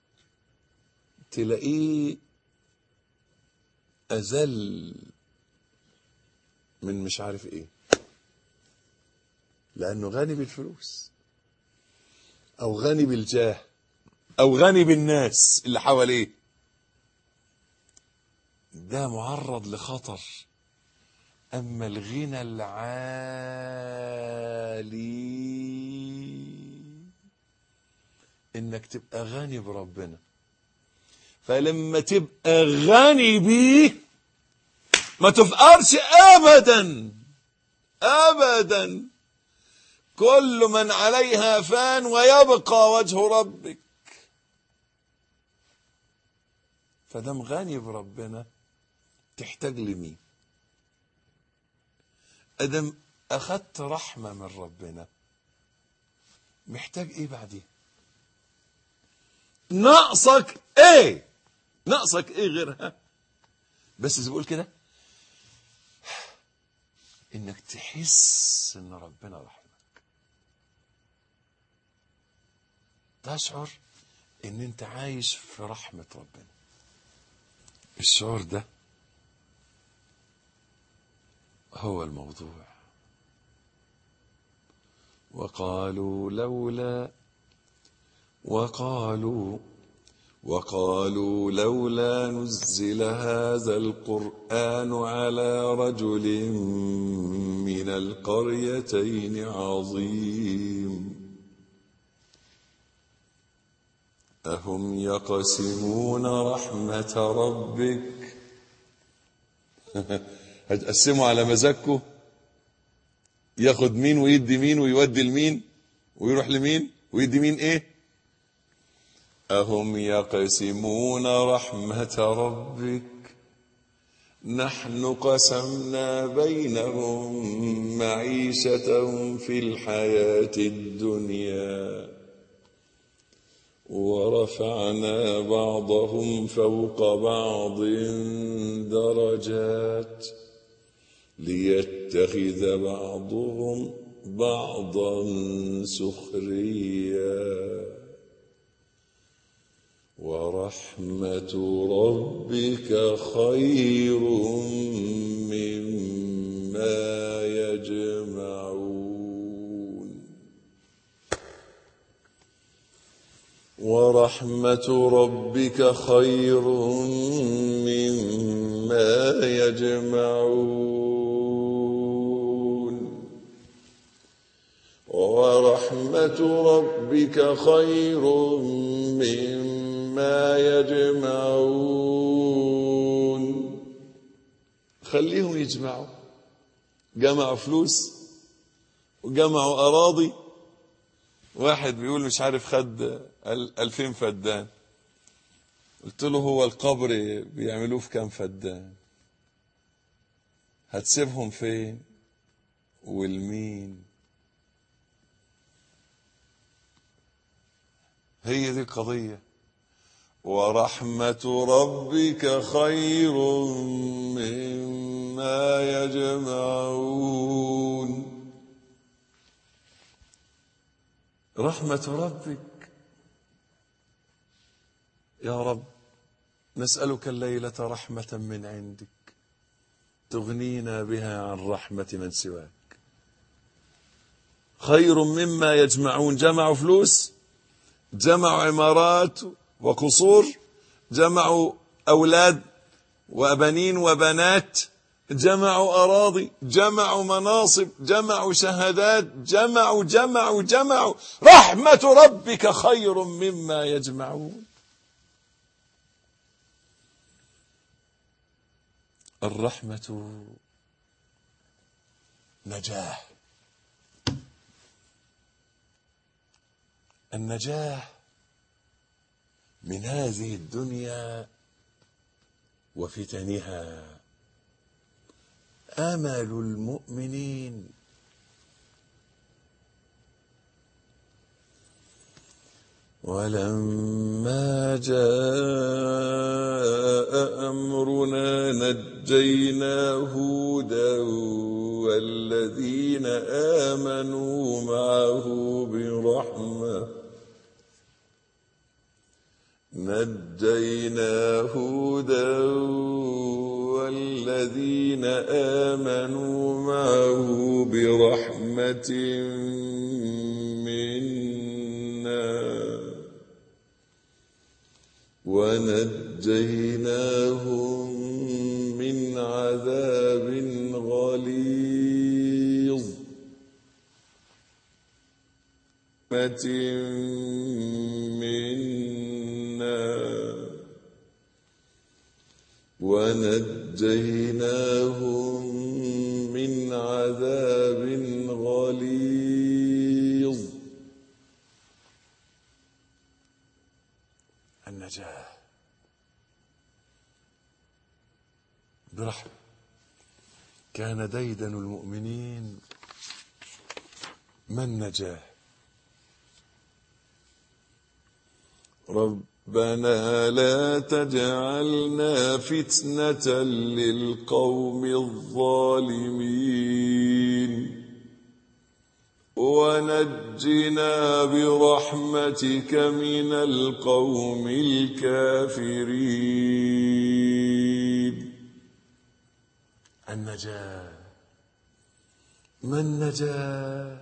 تلاقيه أذل من مش عارف ايه لأنه غني بالفلوس أو غني بالجاه أو غني بالناس اللي حواليه ده معرض لخطر أما الغنى العالي إنك تبقى غني بربنا فلما تبقى غني بيه ما تفقرش ابدا ابدا كل من عليها فان ويبقى وجه ربك فدام غني بربنا تحتاج لمين ادم اخدت رحمه من ربنا محتاج ايه بعدين ناقصك ايه ناقصك ايه غيرها بس زي بقول كده انك تحس ان ربنا رحمك تشعر ان انت عايش في رحمة ربنا الشعور ده هو الموضوع وقالوا لولا وقالوا وقالوا لولا نزل هذا القرآن على رجل من القريتين عظيم أهم يقسمون رحمة ربك هتقسموا على مزاجكم ياخد مين ويدي مين ويودي لمين ويروح لمين ويدي مين ايه أهم يقسمون رحمة ربك نحن قسمنا بينهم معيشتهم في الحياة الدنيا ورفعنا بعضهم فوق بعض درجات ليتخذ بعضهم بعضا سخريا ورحمة ربك خير مما يجمعون ورحمة ربك خير مما يجمعون ورحمة ربك خير مما يجمعون خليهم يجمعوا جمعوا فلوس وجمعوا أراضي واحد بيقول مش عارف خد ألفين فدان قلت له هو القبر بيعملوه في كام فدان هتسيبهم فين والمين هي دي القضية ورحمة ربك خير مما يجمعون رحمة ربك يا رب نسألك الليلة رحمة من عندك تغنينا بها عن رحمة من سواك خير مما يجمعون جمعوا فلوس جمعوا عمارات وقصور جمعوا أولاد وبنين وبنات جمعوا أراضي جمعوا مناصب جمعوا شهادات جمعوا جمعوا جمعوا رحمة ربك خير مما يجمعون الرحمة نجاة النجاة من هذه الدنيا وفتنها امل المؤمنين ولما جاء امرنا نجينا هودا والذين امنوا معه برحمه نجينا هودا والذين آمنوا معه برحمة منا ونجيناهم من عذاب غليظ منا ونجيناهم من عذاب غليظ النجاة برحمة كان ديدن المؤمنين ما النجاه ربنا لا تجعلنا فتنة للقوم الظالمين ونجنا برحمتك من القوم الكافرين النجاة ما النجاة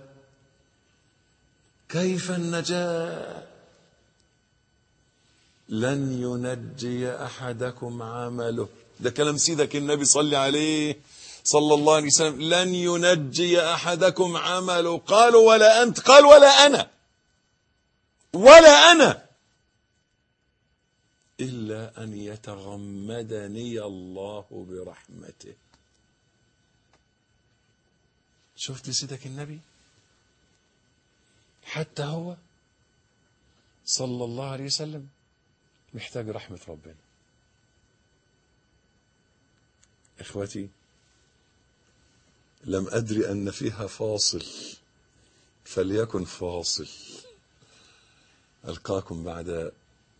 كيف النجاه لن ينجي احدكم عمله ده كلام سيدك النبي صلى عليه صلى الله عليه وسلم لن ينجي احدكم عمله قالوا ولا انت قال ولا انا ولا انا الا ان يتغمدني الله برحمته شفت سيدك النبي حتى هو صلى الله عليه وسلم محتاج رحمة ربنا إخوتي لم أدري أن فيها فاصل فليكن فاصل ألقاكم بعد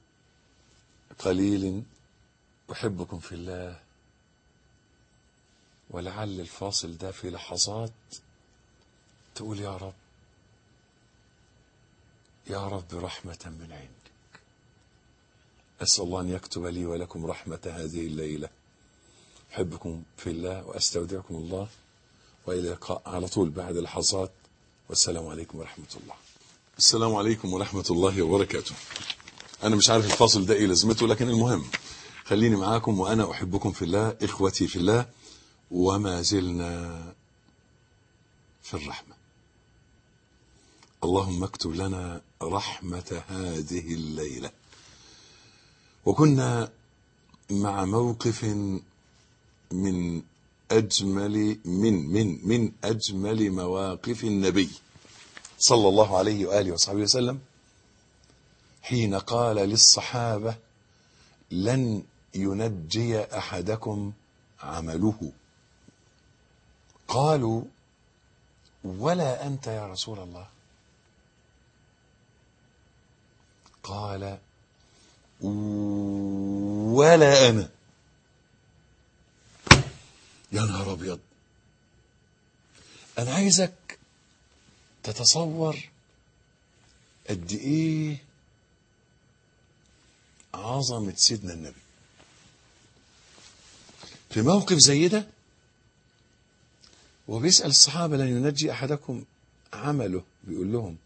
قليل أحبكم في الله ولعل الفاصل ده في لحظات تقول يا رب يا رب رحمة من عندك أسأل الله أن يكتب لي ولكم رحمة هذه الليلة أحبكم في الله وأستودعكم الله وإلى اللقاء على طول بعد لحظات والسلام عليكم ورحمة الله السلام عليكم ورحمة الله وبركاته أنا مش عارف الفاصل ده إيه لازمته لكن المهم خليني معاكم وأنا أحبكم في الله إخوتي في الله وما زلنا في الرحمة اللهم اكتب لنا رحمة هذه الليلة وكنا مع موقف من أجمل من من من أجمل مواقف النبي صلى الله عليه وآله وصحبه وسلم حين قال للصحابة لن ينجي أحدكم عمله قالوا ولا أنت يا رسول الله قال ولا أنا يا نهار أبيض أنا عايزك تتصور قد إيه عظمة سيدنا النبي في موقف زي ده وبيسأل الصحابة لن ينجي أحدكم عمله بيقول لهم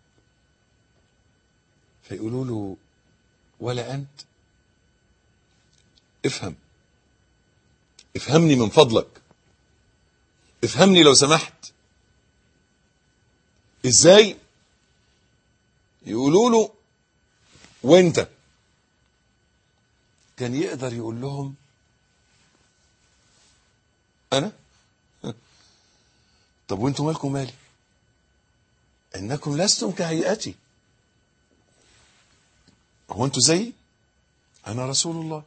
فيقولوا له ولا أنت افهم افهمني من فضلك افهمني لو سمحت ازاي يقولوا له وانت كان يقدر يقول لهم انا طب وانتم مالكم مالي انكم لستم كهيئتي هو انتوا زيي انا رسول الله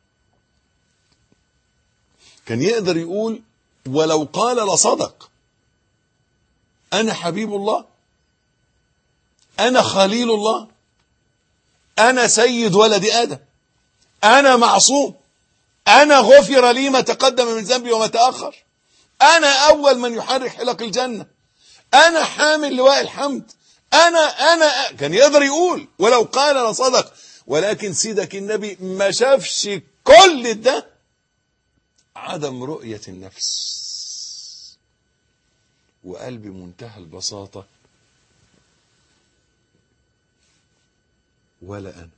كان يقدر يقول ولو قال لصدق انا حبيب الله انا خليل الله انا سيد ولد ادم انا معصوم انا غفر لي ما تقدم من ذنبي وما تاخر انا اول من يحرك حلق الجنه انا حامل لواء الحمد انا انا كان يقدر يقول ولو قال لصدق ولكن سيدك النبي ما شافش كل ده عدم رؤية النفس وقال بمنتهى البساطة ولا أنا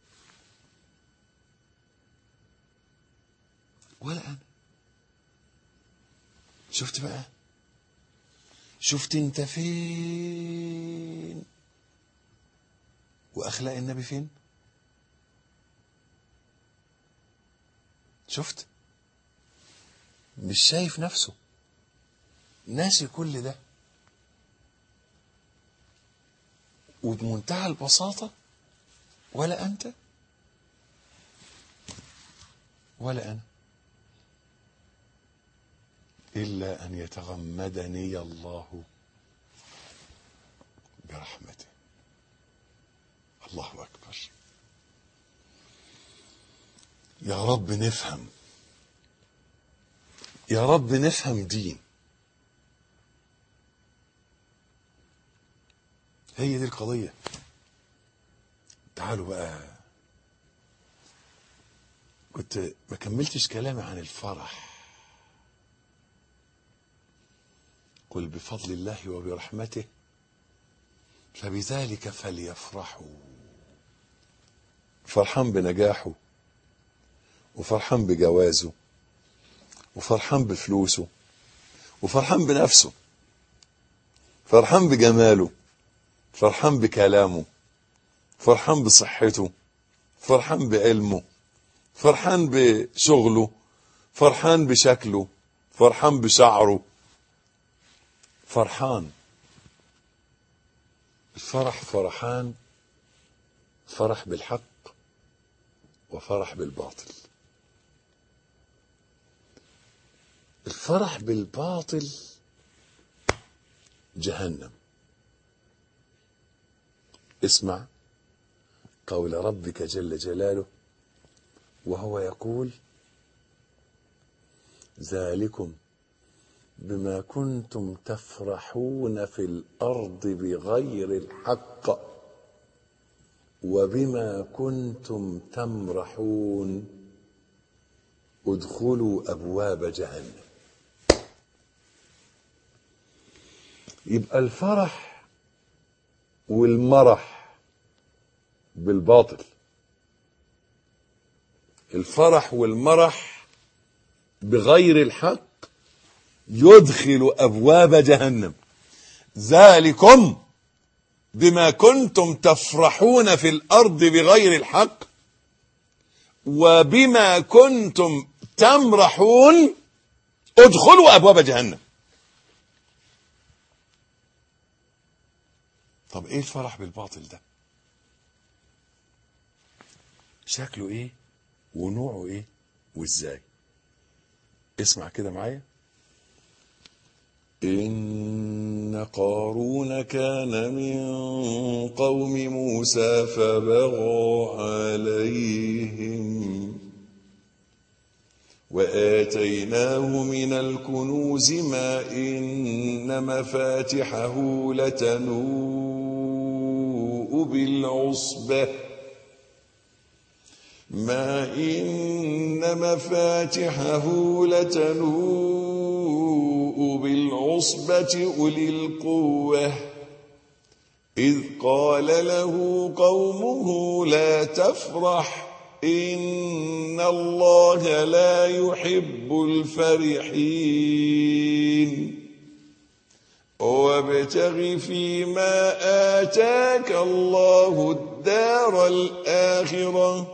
ولا أنا شفت بقى شفت انت فين واخلاق النبي فين شفت مش شايف نفسه ناسي كل ده وبمنتهى البساطة ولا أنت ولا أنا إلا أن يتغمدني الله برحمته الله أكبر يا رب نفهم يا رب نفهم دين هي دي القضية تعالوا بقى كنت ما كملتش كلامي عن الفرح قل بفضل الله وبرحمته فبذلك فليفرحوا فرحان بنجاحه وفرحان بجوازه وفرحان بفلوسه وفرحان بنفسه فرحان بجماله فرحان بكلامه فرحان بصحته فرحان بعلمه فرحان بشغله فرحان بشكله فرحان بشعره فرحان الفرح فرحان فرح بالحق وفرح بالباطل الفرح بالباطل جهنم اسمع قول ربك جل جلاله وهو يقول ذلكم بما كنتم تفرحون في الارض بغير الحق وبما كنتم تمرحون ادخلوا ابواب جهنم يبقى الفرح والمرح بالباطل الفرح والمرح بغير الحق يدخل ابواب جهنم ذلكم بما كنتم تفرحون في الارض بغير الحق وبما كنتم تمرحون ادخلوا ابواب جهنم طب ايه الفرح بالباطل ده شكله ايه ونوعه ايه وازاي اسمع كده معايا إن قارون كان من قوم موسى فبغى عليهم وآتيناه من الكنوز ما إن مفاتحه لتنوء بالعصبة ما إن مفاتحه لتنوء بالعصبة أولي القوة إذ قال له قومه لا تفرح إن الله لا يحب الفرحين وابتغ فيما آتاك الله الدار الآخرة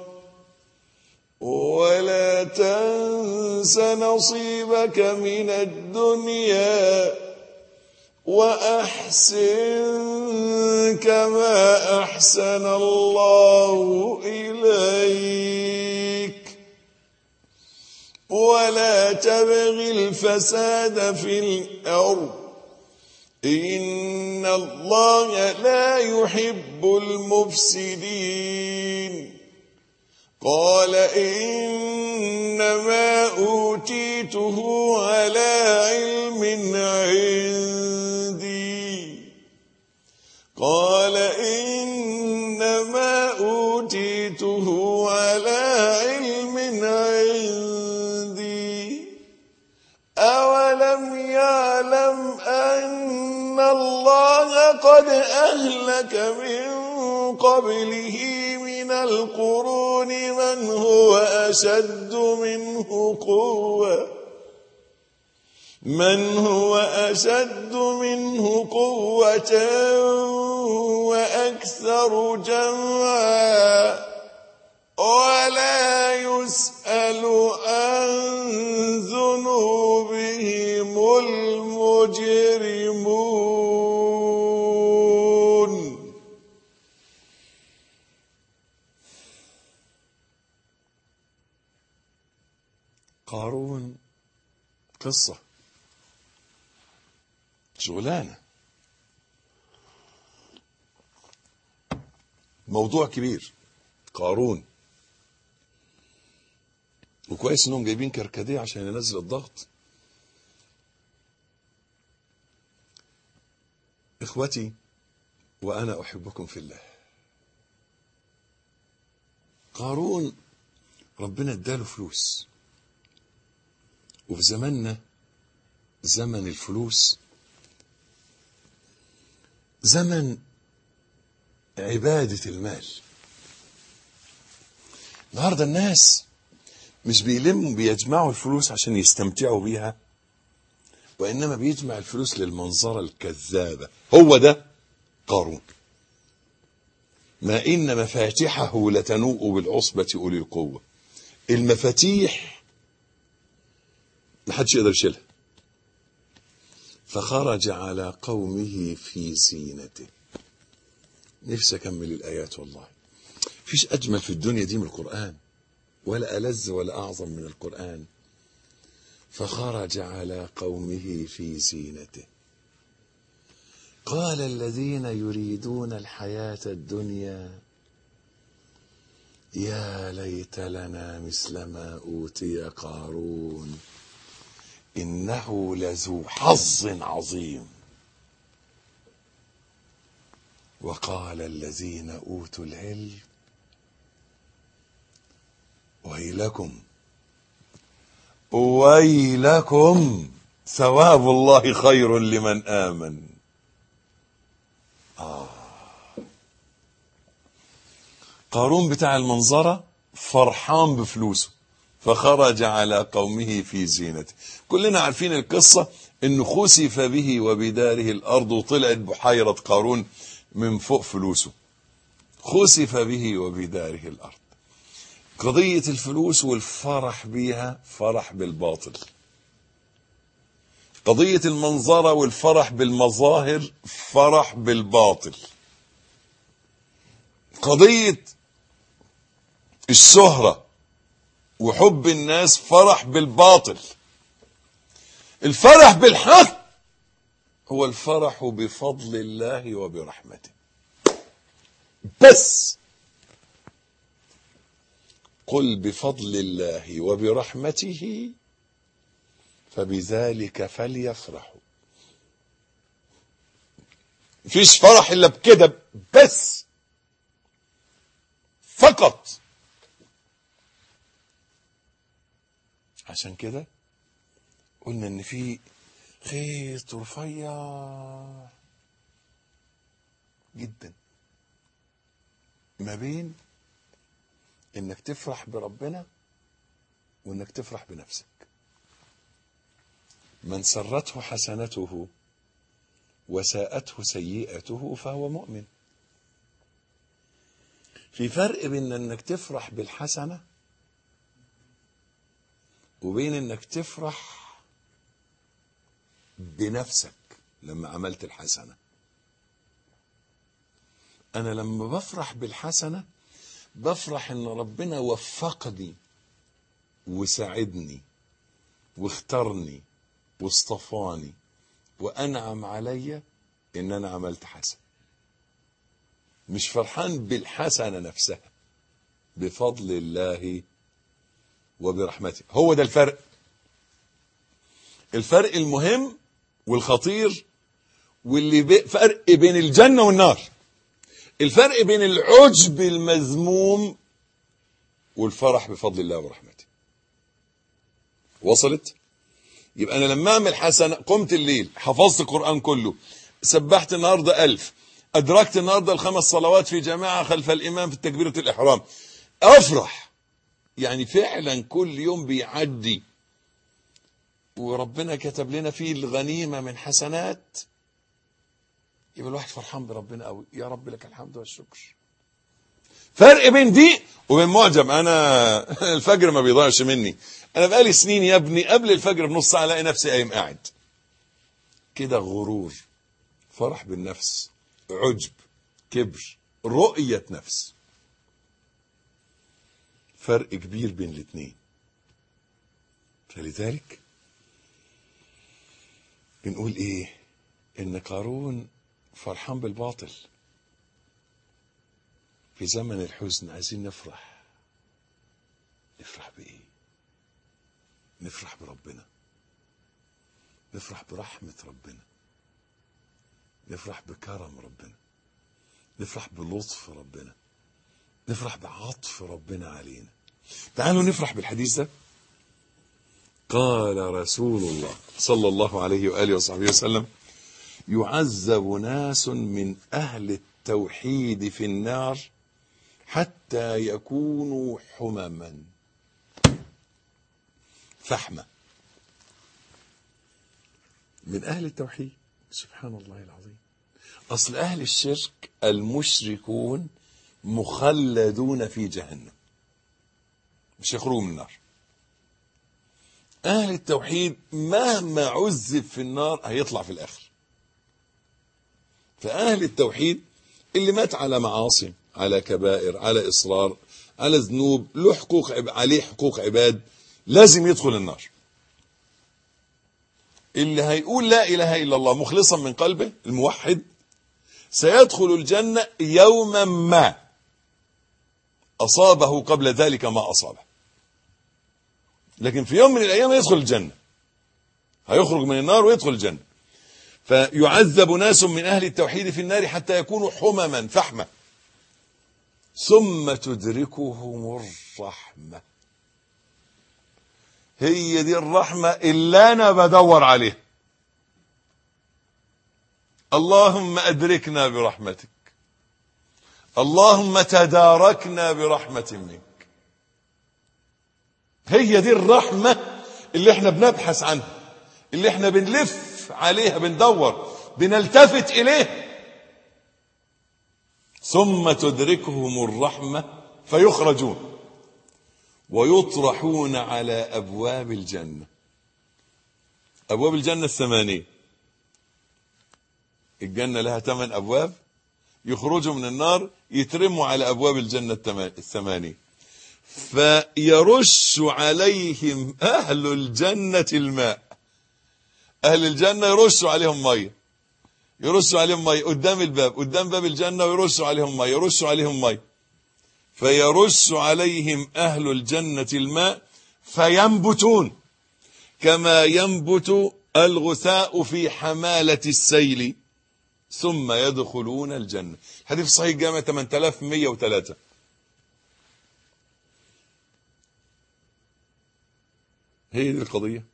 ولا تنس نصيبك من الدنيا وأحسن كما أحسن الله إليك ولا تبغ الفساد في الأرض إن الله لا يحب المفسدين قال إنما أوتيته على علم عندي قال إنما أوتيته على علم عندي أولم يعلم أن الله قد أهلك من قبله من القرون من هو أشد منه قوة من هو أشد منه قوة وأكثر جمعا ولا يسأل عن ذنوبهم المجرمون قارون قصة شغلانة موضوع كبير قارون وكويس انهم جايبين كركديه عشان ينزل الضغط اخوتي وانا احبكم في الله قارون ربنا اداله فلوس وفي زماننا زمن الفلوس زمن عبادة المال النهاردة الناس مش بيلموا بيجمعوا الفلوس عشان يستمتعوا بيها وإنما بيجمع الفلوس للمنظرة الكذابة هو ده قارون ما إن مفاتحه لتنوء بالعصبة أولي القوة المفاتيح محدش يقدر يشيلها فخرج على قومه في زينته نفسي أكمل الآيات والله فيش أجمل في الدنيا دي من القرآن ولا ألذ ولا أعظم من القرآن فخرج على قومه في زينته قال الذين يريدون الحياة الدنيا يا ليت لنا مثل ما أوتي قارون إنه لذو حظ عظيم وقال الذين أوتوا العلم ويلكم ويلكم ثواب الله خير لمن آمن آه. قارون بتاع المنظرة فرحان بفلوسه فخرج على قومه في زينته كلنا عارفين القصة انه خسف به وبداره الارض وطلعت بحيرة قارون من فوق فلوسه خسف به وبداره الارض قضية الفلوس والفرح بيها فرح بالباطل قضية المنظرة والفرح بالمظاهر فرح بالباطل قضية الشهرة وحب الناس فرح بالباطل الفرح بالحق هو الفرح بفضل الله وبرحمته بس قل بفضل الله وبرحمته فبذلك فليفرحوا مفيش فرح الا بكده بس فقط عشان كده قلنا ان في خيط رفيع جدا ما بين انك تفرح بربنا وانك تفرح بنفسك من سرته حسنته وساءته سيئته فهو مؤمن في فرق بين انك تفرح بالحسنه وبين انك تفرح بنفسك لما عملت الحسنه انا لما بفرح بالحسنه بفرح ان ربنا وفقني وساعدني واختارني واصطفاني وانعم عليا ان انا عملت حسن مش فرحان بالحسنه نفسها بفضل الله وبرحمته هو ده الفرق الفرق المهم والخطير واللي بي- فرق بين الجنه والنار الفرق بين العجب المذموم والفرح بفضل الله ورحمته وصلت يبقى انا لما اعمل حسنه قمت الليل حفظت القران كله سبحت النهارده ألف ادركت النهارده الخمس صلوات في جماعه خلف الامام في تكبيره الاحرام افرح يعني فعلا كل يوم بيعدي وربنا كتب لنا فيه الغنيمه من حسنات يبقى الواحد فرحان بربنا قوي يا رب لك الحمد والشكر فرق بين دي وبين معجم انا الفجر ما بيضيعش مني انا بقالي سنين يا ابني قبل الفجر بنص ساعه الاقي نفسي قايم قاعد كده غرور فرح بالنفس عجب كبر رؤيه نفس فرق كبير بين الاثنين فلذلك بنقول ايه ان قارون فرحان بالباطل في زمن الحزن عايزين نفرح نفرح بايه نفرح بربنا نفرح برحمة ربنا نفرح بكرم ربنا نفرح بلطف ربنا نفرح بعطف ربنا علينا تعالوا نفرح بالحديث ده قال رسول الله صلى الله عليه وآله وصحبه وسلم يعذب ناس من أهل التوحيد في النار حتى يكونوا حمما فحمة من أهل التوحيد سبحان الله العظيم أصل أهل الشرك المشركون مخلدون في جهنم مش يخرجوا من النار أهل التوحيد مهما عذب في النار هيطلع في الآخر فأهل التوحيد اللي مات على معاصي على كبائر على إصرار على ذنوب له حقوق عب... عليه حقوق عباد لازم يدخل النار اللي هيقول لا إله إلا الله مخلصا من قلبه الموحد سيدخل الجنة يوما ما أصابه قبل ذلك ما أصابه لكن في يوم من الأيام يدخل الجنة هيخرج من النار ويدخل الجنة فيعذب ناس من أهل التوحيد في النار حتى يكونوا حمما فحمة ثم تدركهم الرحمة هي دي الرحمة اللي أنا بدور عليها اللهم أدركنا برحمتك اللهم تداركنا برحمة منك هي دي الرحمة اللي احنا بنبحث عنها اللي احنا بنلف عليها بندور بنلتفت إليه ثم تدركهم الرحمة فيخرجون ويطرحون على أبواب الجنة أبواب الجنة الثمانية الجنة لها ثمان أبواب يخرجوا من النار يترموا على أبواب الجنة الثمانية فيرش عليهم أهل الجنة الماء أهل الجنة يرشوا عليهم مية يرشوا عليهم مية قدام الباب قدام باب الجنة ويرشوا عليهم مية يرشوا عليهم مية فيرش عليهم أهل الجنة الماء فينبتون كما ينبت الغثاء في حمالة السيل ثم يدخلون الجنة حديث صحيح جامع 8103 هي دي القضية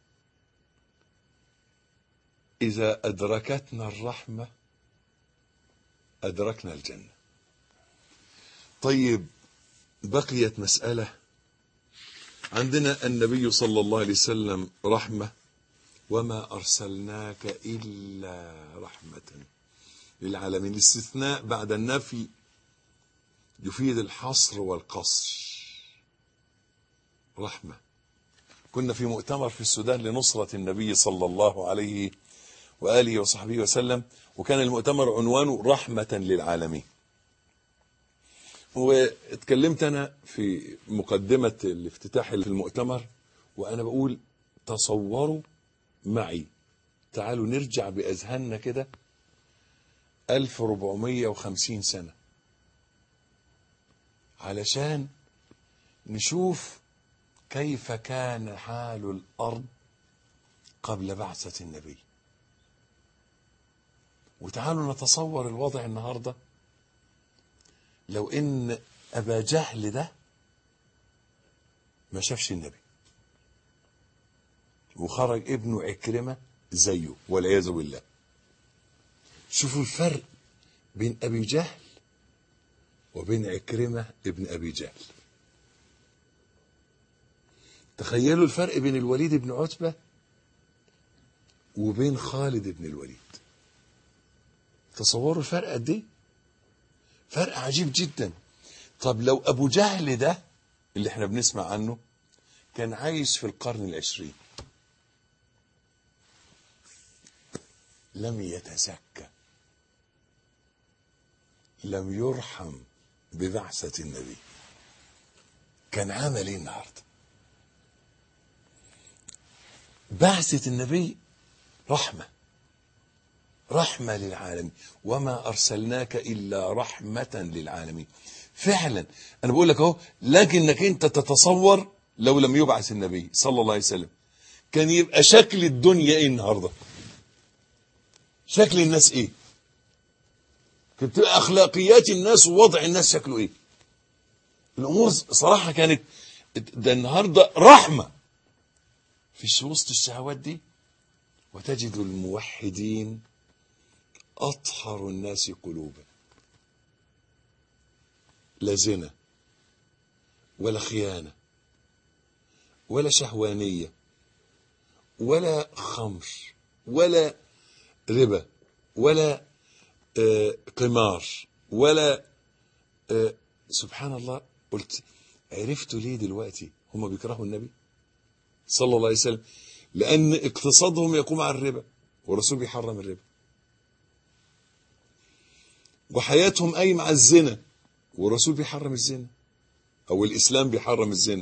إذا أدركتنا الرحمة أدركنا الجنة طيب بقيت مسألة عندنا النبي صلى الله عليه وسلم رحمة وما أرسلناك إلا رحمة للعالمين الاستثناء بعد النفي يفيد الحصر والقصر رحمة كنا في مؤتمر في السودان لنصرة النبي صلى الله عليه وآله وصحبه وسلم وكان المؤتمر عنوانه رحمة للعالمين واتكلمت أنا في مقدمة الافتتاح في المؤتمر وأنا بقول تصوروا معي تعالوا نرجع بأذهاننا كده 1450 سنة علشان نشوف كيف كان حال الأرض قبل بعثة النبي وتعالوا نتصور الوضع النهاردة لو إن أبا جهل ده ما شافش النبي وخرج ابنه عكرمة زيه والعياذ بالله شوفوا الفرق بين أبي جهل وبين عكرمة ابن أبي جهل تخيلوا الفرق بين الوليد بن عتبة وبين خالد بن الوليد تصوروا الفرق قد ايه فرق عجيب جدا طب لو ابو جهل ده اللي احنا بنسمع عنه كان عايش في القرن العشرين لم يتزكى لم يرحم ببعثة النبي كان عمل ايه النهارده بعثة النبي رحمة رحمة للعالمين وما أرسلناك إلا رحمة للعالمين فعلا أنا بقول لك أهو لكنك أنت تتصور لو لم يبعث النبي صلى الله عليه وسلم كان يبقى شكل الدنيا إيه النهاردة شكل الناس إيه كانت تبقى أخلاقيات الناس ووضع الناس شكله إيه الأمور صراحة كانت ده النهاردة رحمة في وسط الشهوات دي وتجد الموحدين أطهر الناس قلوبا لا زنا ولا خيانة ولا شهوانية ولا خمر ولا ربا ولا آه قمار ولا آه سبحان الله قلت عرفتوا ليه دلوقتي هم بيكرهوا النبي صلى الله عليه وسلم لأن اقتصادهم يقوم على الربا والرسول بيحرم الربا وحياتهم قايمة على الزنا والرسول بيحرم الزنا أو الإسلام بيحرم الزنا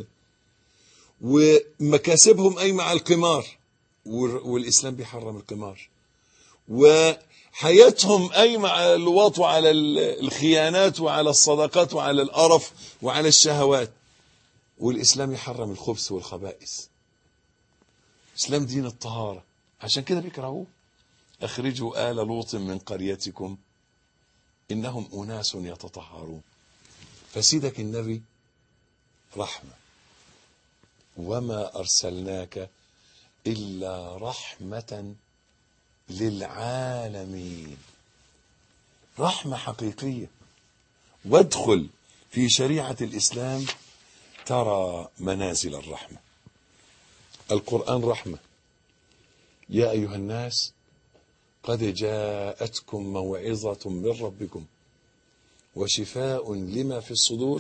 ومكاسبهم قايمة على القمار والإسلام بيحرم القمار وحياتهم قايمة على اللواط وعلى الخيانات وعلى الصدقات وعلى القرف وعلى الشهوات والإسلام يحرم الخبث والخبائث الإسلام دين الطهارة عشان كده بيكرهوه أخرجوا آل لوط من قريتكم إنهم أناس يتطهرون فسيدك النبي رحمة وما أرسلناك إلا رحمة للعالمين رحمة حقيقية وادخل في شريعة الإسلام ترى منازل الرحمة القرآن رحمة يا أيها الناس قد جاءتكم موعظة من ربكم وشفاء لما في الصدور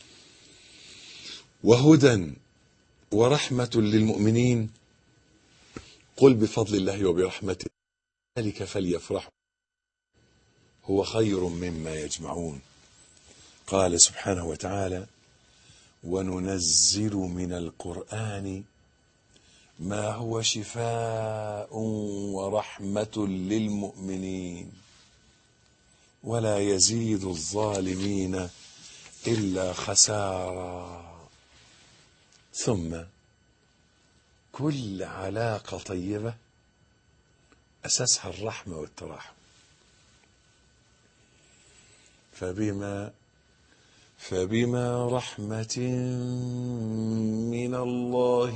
وهدى ورحمة للمؤمنين قل بفضل الله وبرحمته ذلك فليفرحوا هو خير مما يجمعون قال سبحانه وتعالى وننزل من القرآن ما هو شفاء ورحمة للمؤمنين ولا يزيد الظالمين إلا خسارا ثم كل علاقة طيبة أساسها الرحمة والتراحم فبما فبما رحمة من الله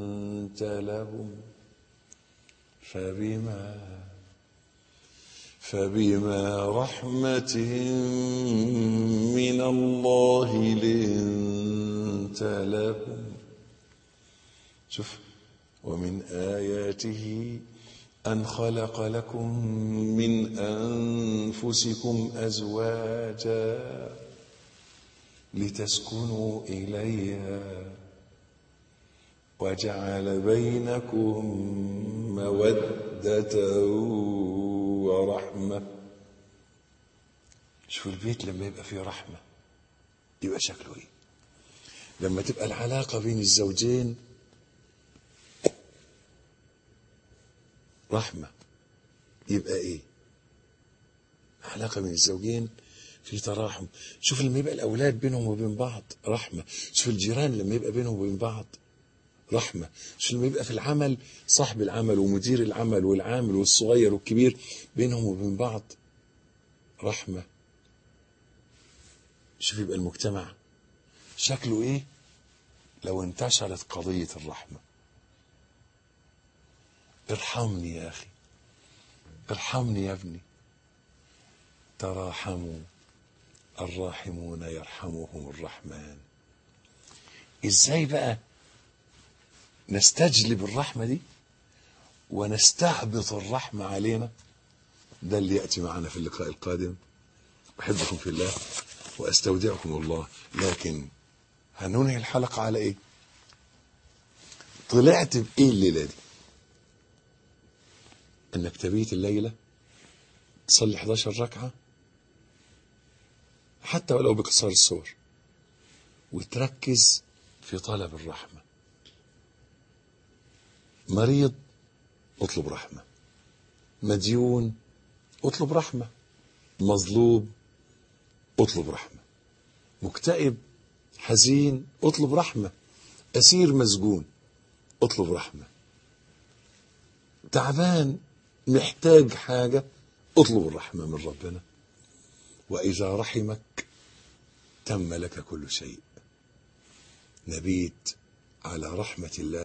لنت لهم فبما فبما رحمة من الله لنت لهم شوف ومن آياته أن خلق لكم من أنفسكم أزواجا لتسكنوا إليها وجعل بينكم مودة ورحمة شوف البيت لما يبقى فيه رحمة يبقى شكله ايه لما تبقى العلاقة بين الزوجين رحمة يبقى ايه علاقة بين الزوجين في تراحم شوف لما يبقى الأولاد بينهم وبين بعض رحمة شوف الجيران لما يبقى بينهم وبين بعض رحمة شوف لما يبقى في العمل صاحب العمل ومدير العمل والعامل والصغير والكبير بينهم وبين بعض رحمة شوف يبقى المجتمع شكله ايه لو انتشرت قضية الرحمة ارحمني يا أخي ارحمني يا ابني تراحموا الراحمون يرحمهم الرحمن ازاي بقى نستجلب الرحمة دي ونستعبط الرحمة علينا ده اللي يأتي معنا في اللقاء القادم أحبكم في الله وأستودعكم الله لكن هننهي الحلقة على إيه طلعت بإيه الليلة دي انك تبيت الليله تصلي 11 ركعه حتى ولو بقصار الصور وتركز في طلب الرحمه مريض اطلب رحمه مديون اطلب رحمه مظلوم اطلب رحمه مكتئب حزين اطلب رحمه اسير مسجون اطلب رحمه تعبان محتاج حاجة اطلب الرحمة من ربنا وإذا رحمك تم لك كل شيء نبيت على رحمة الله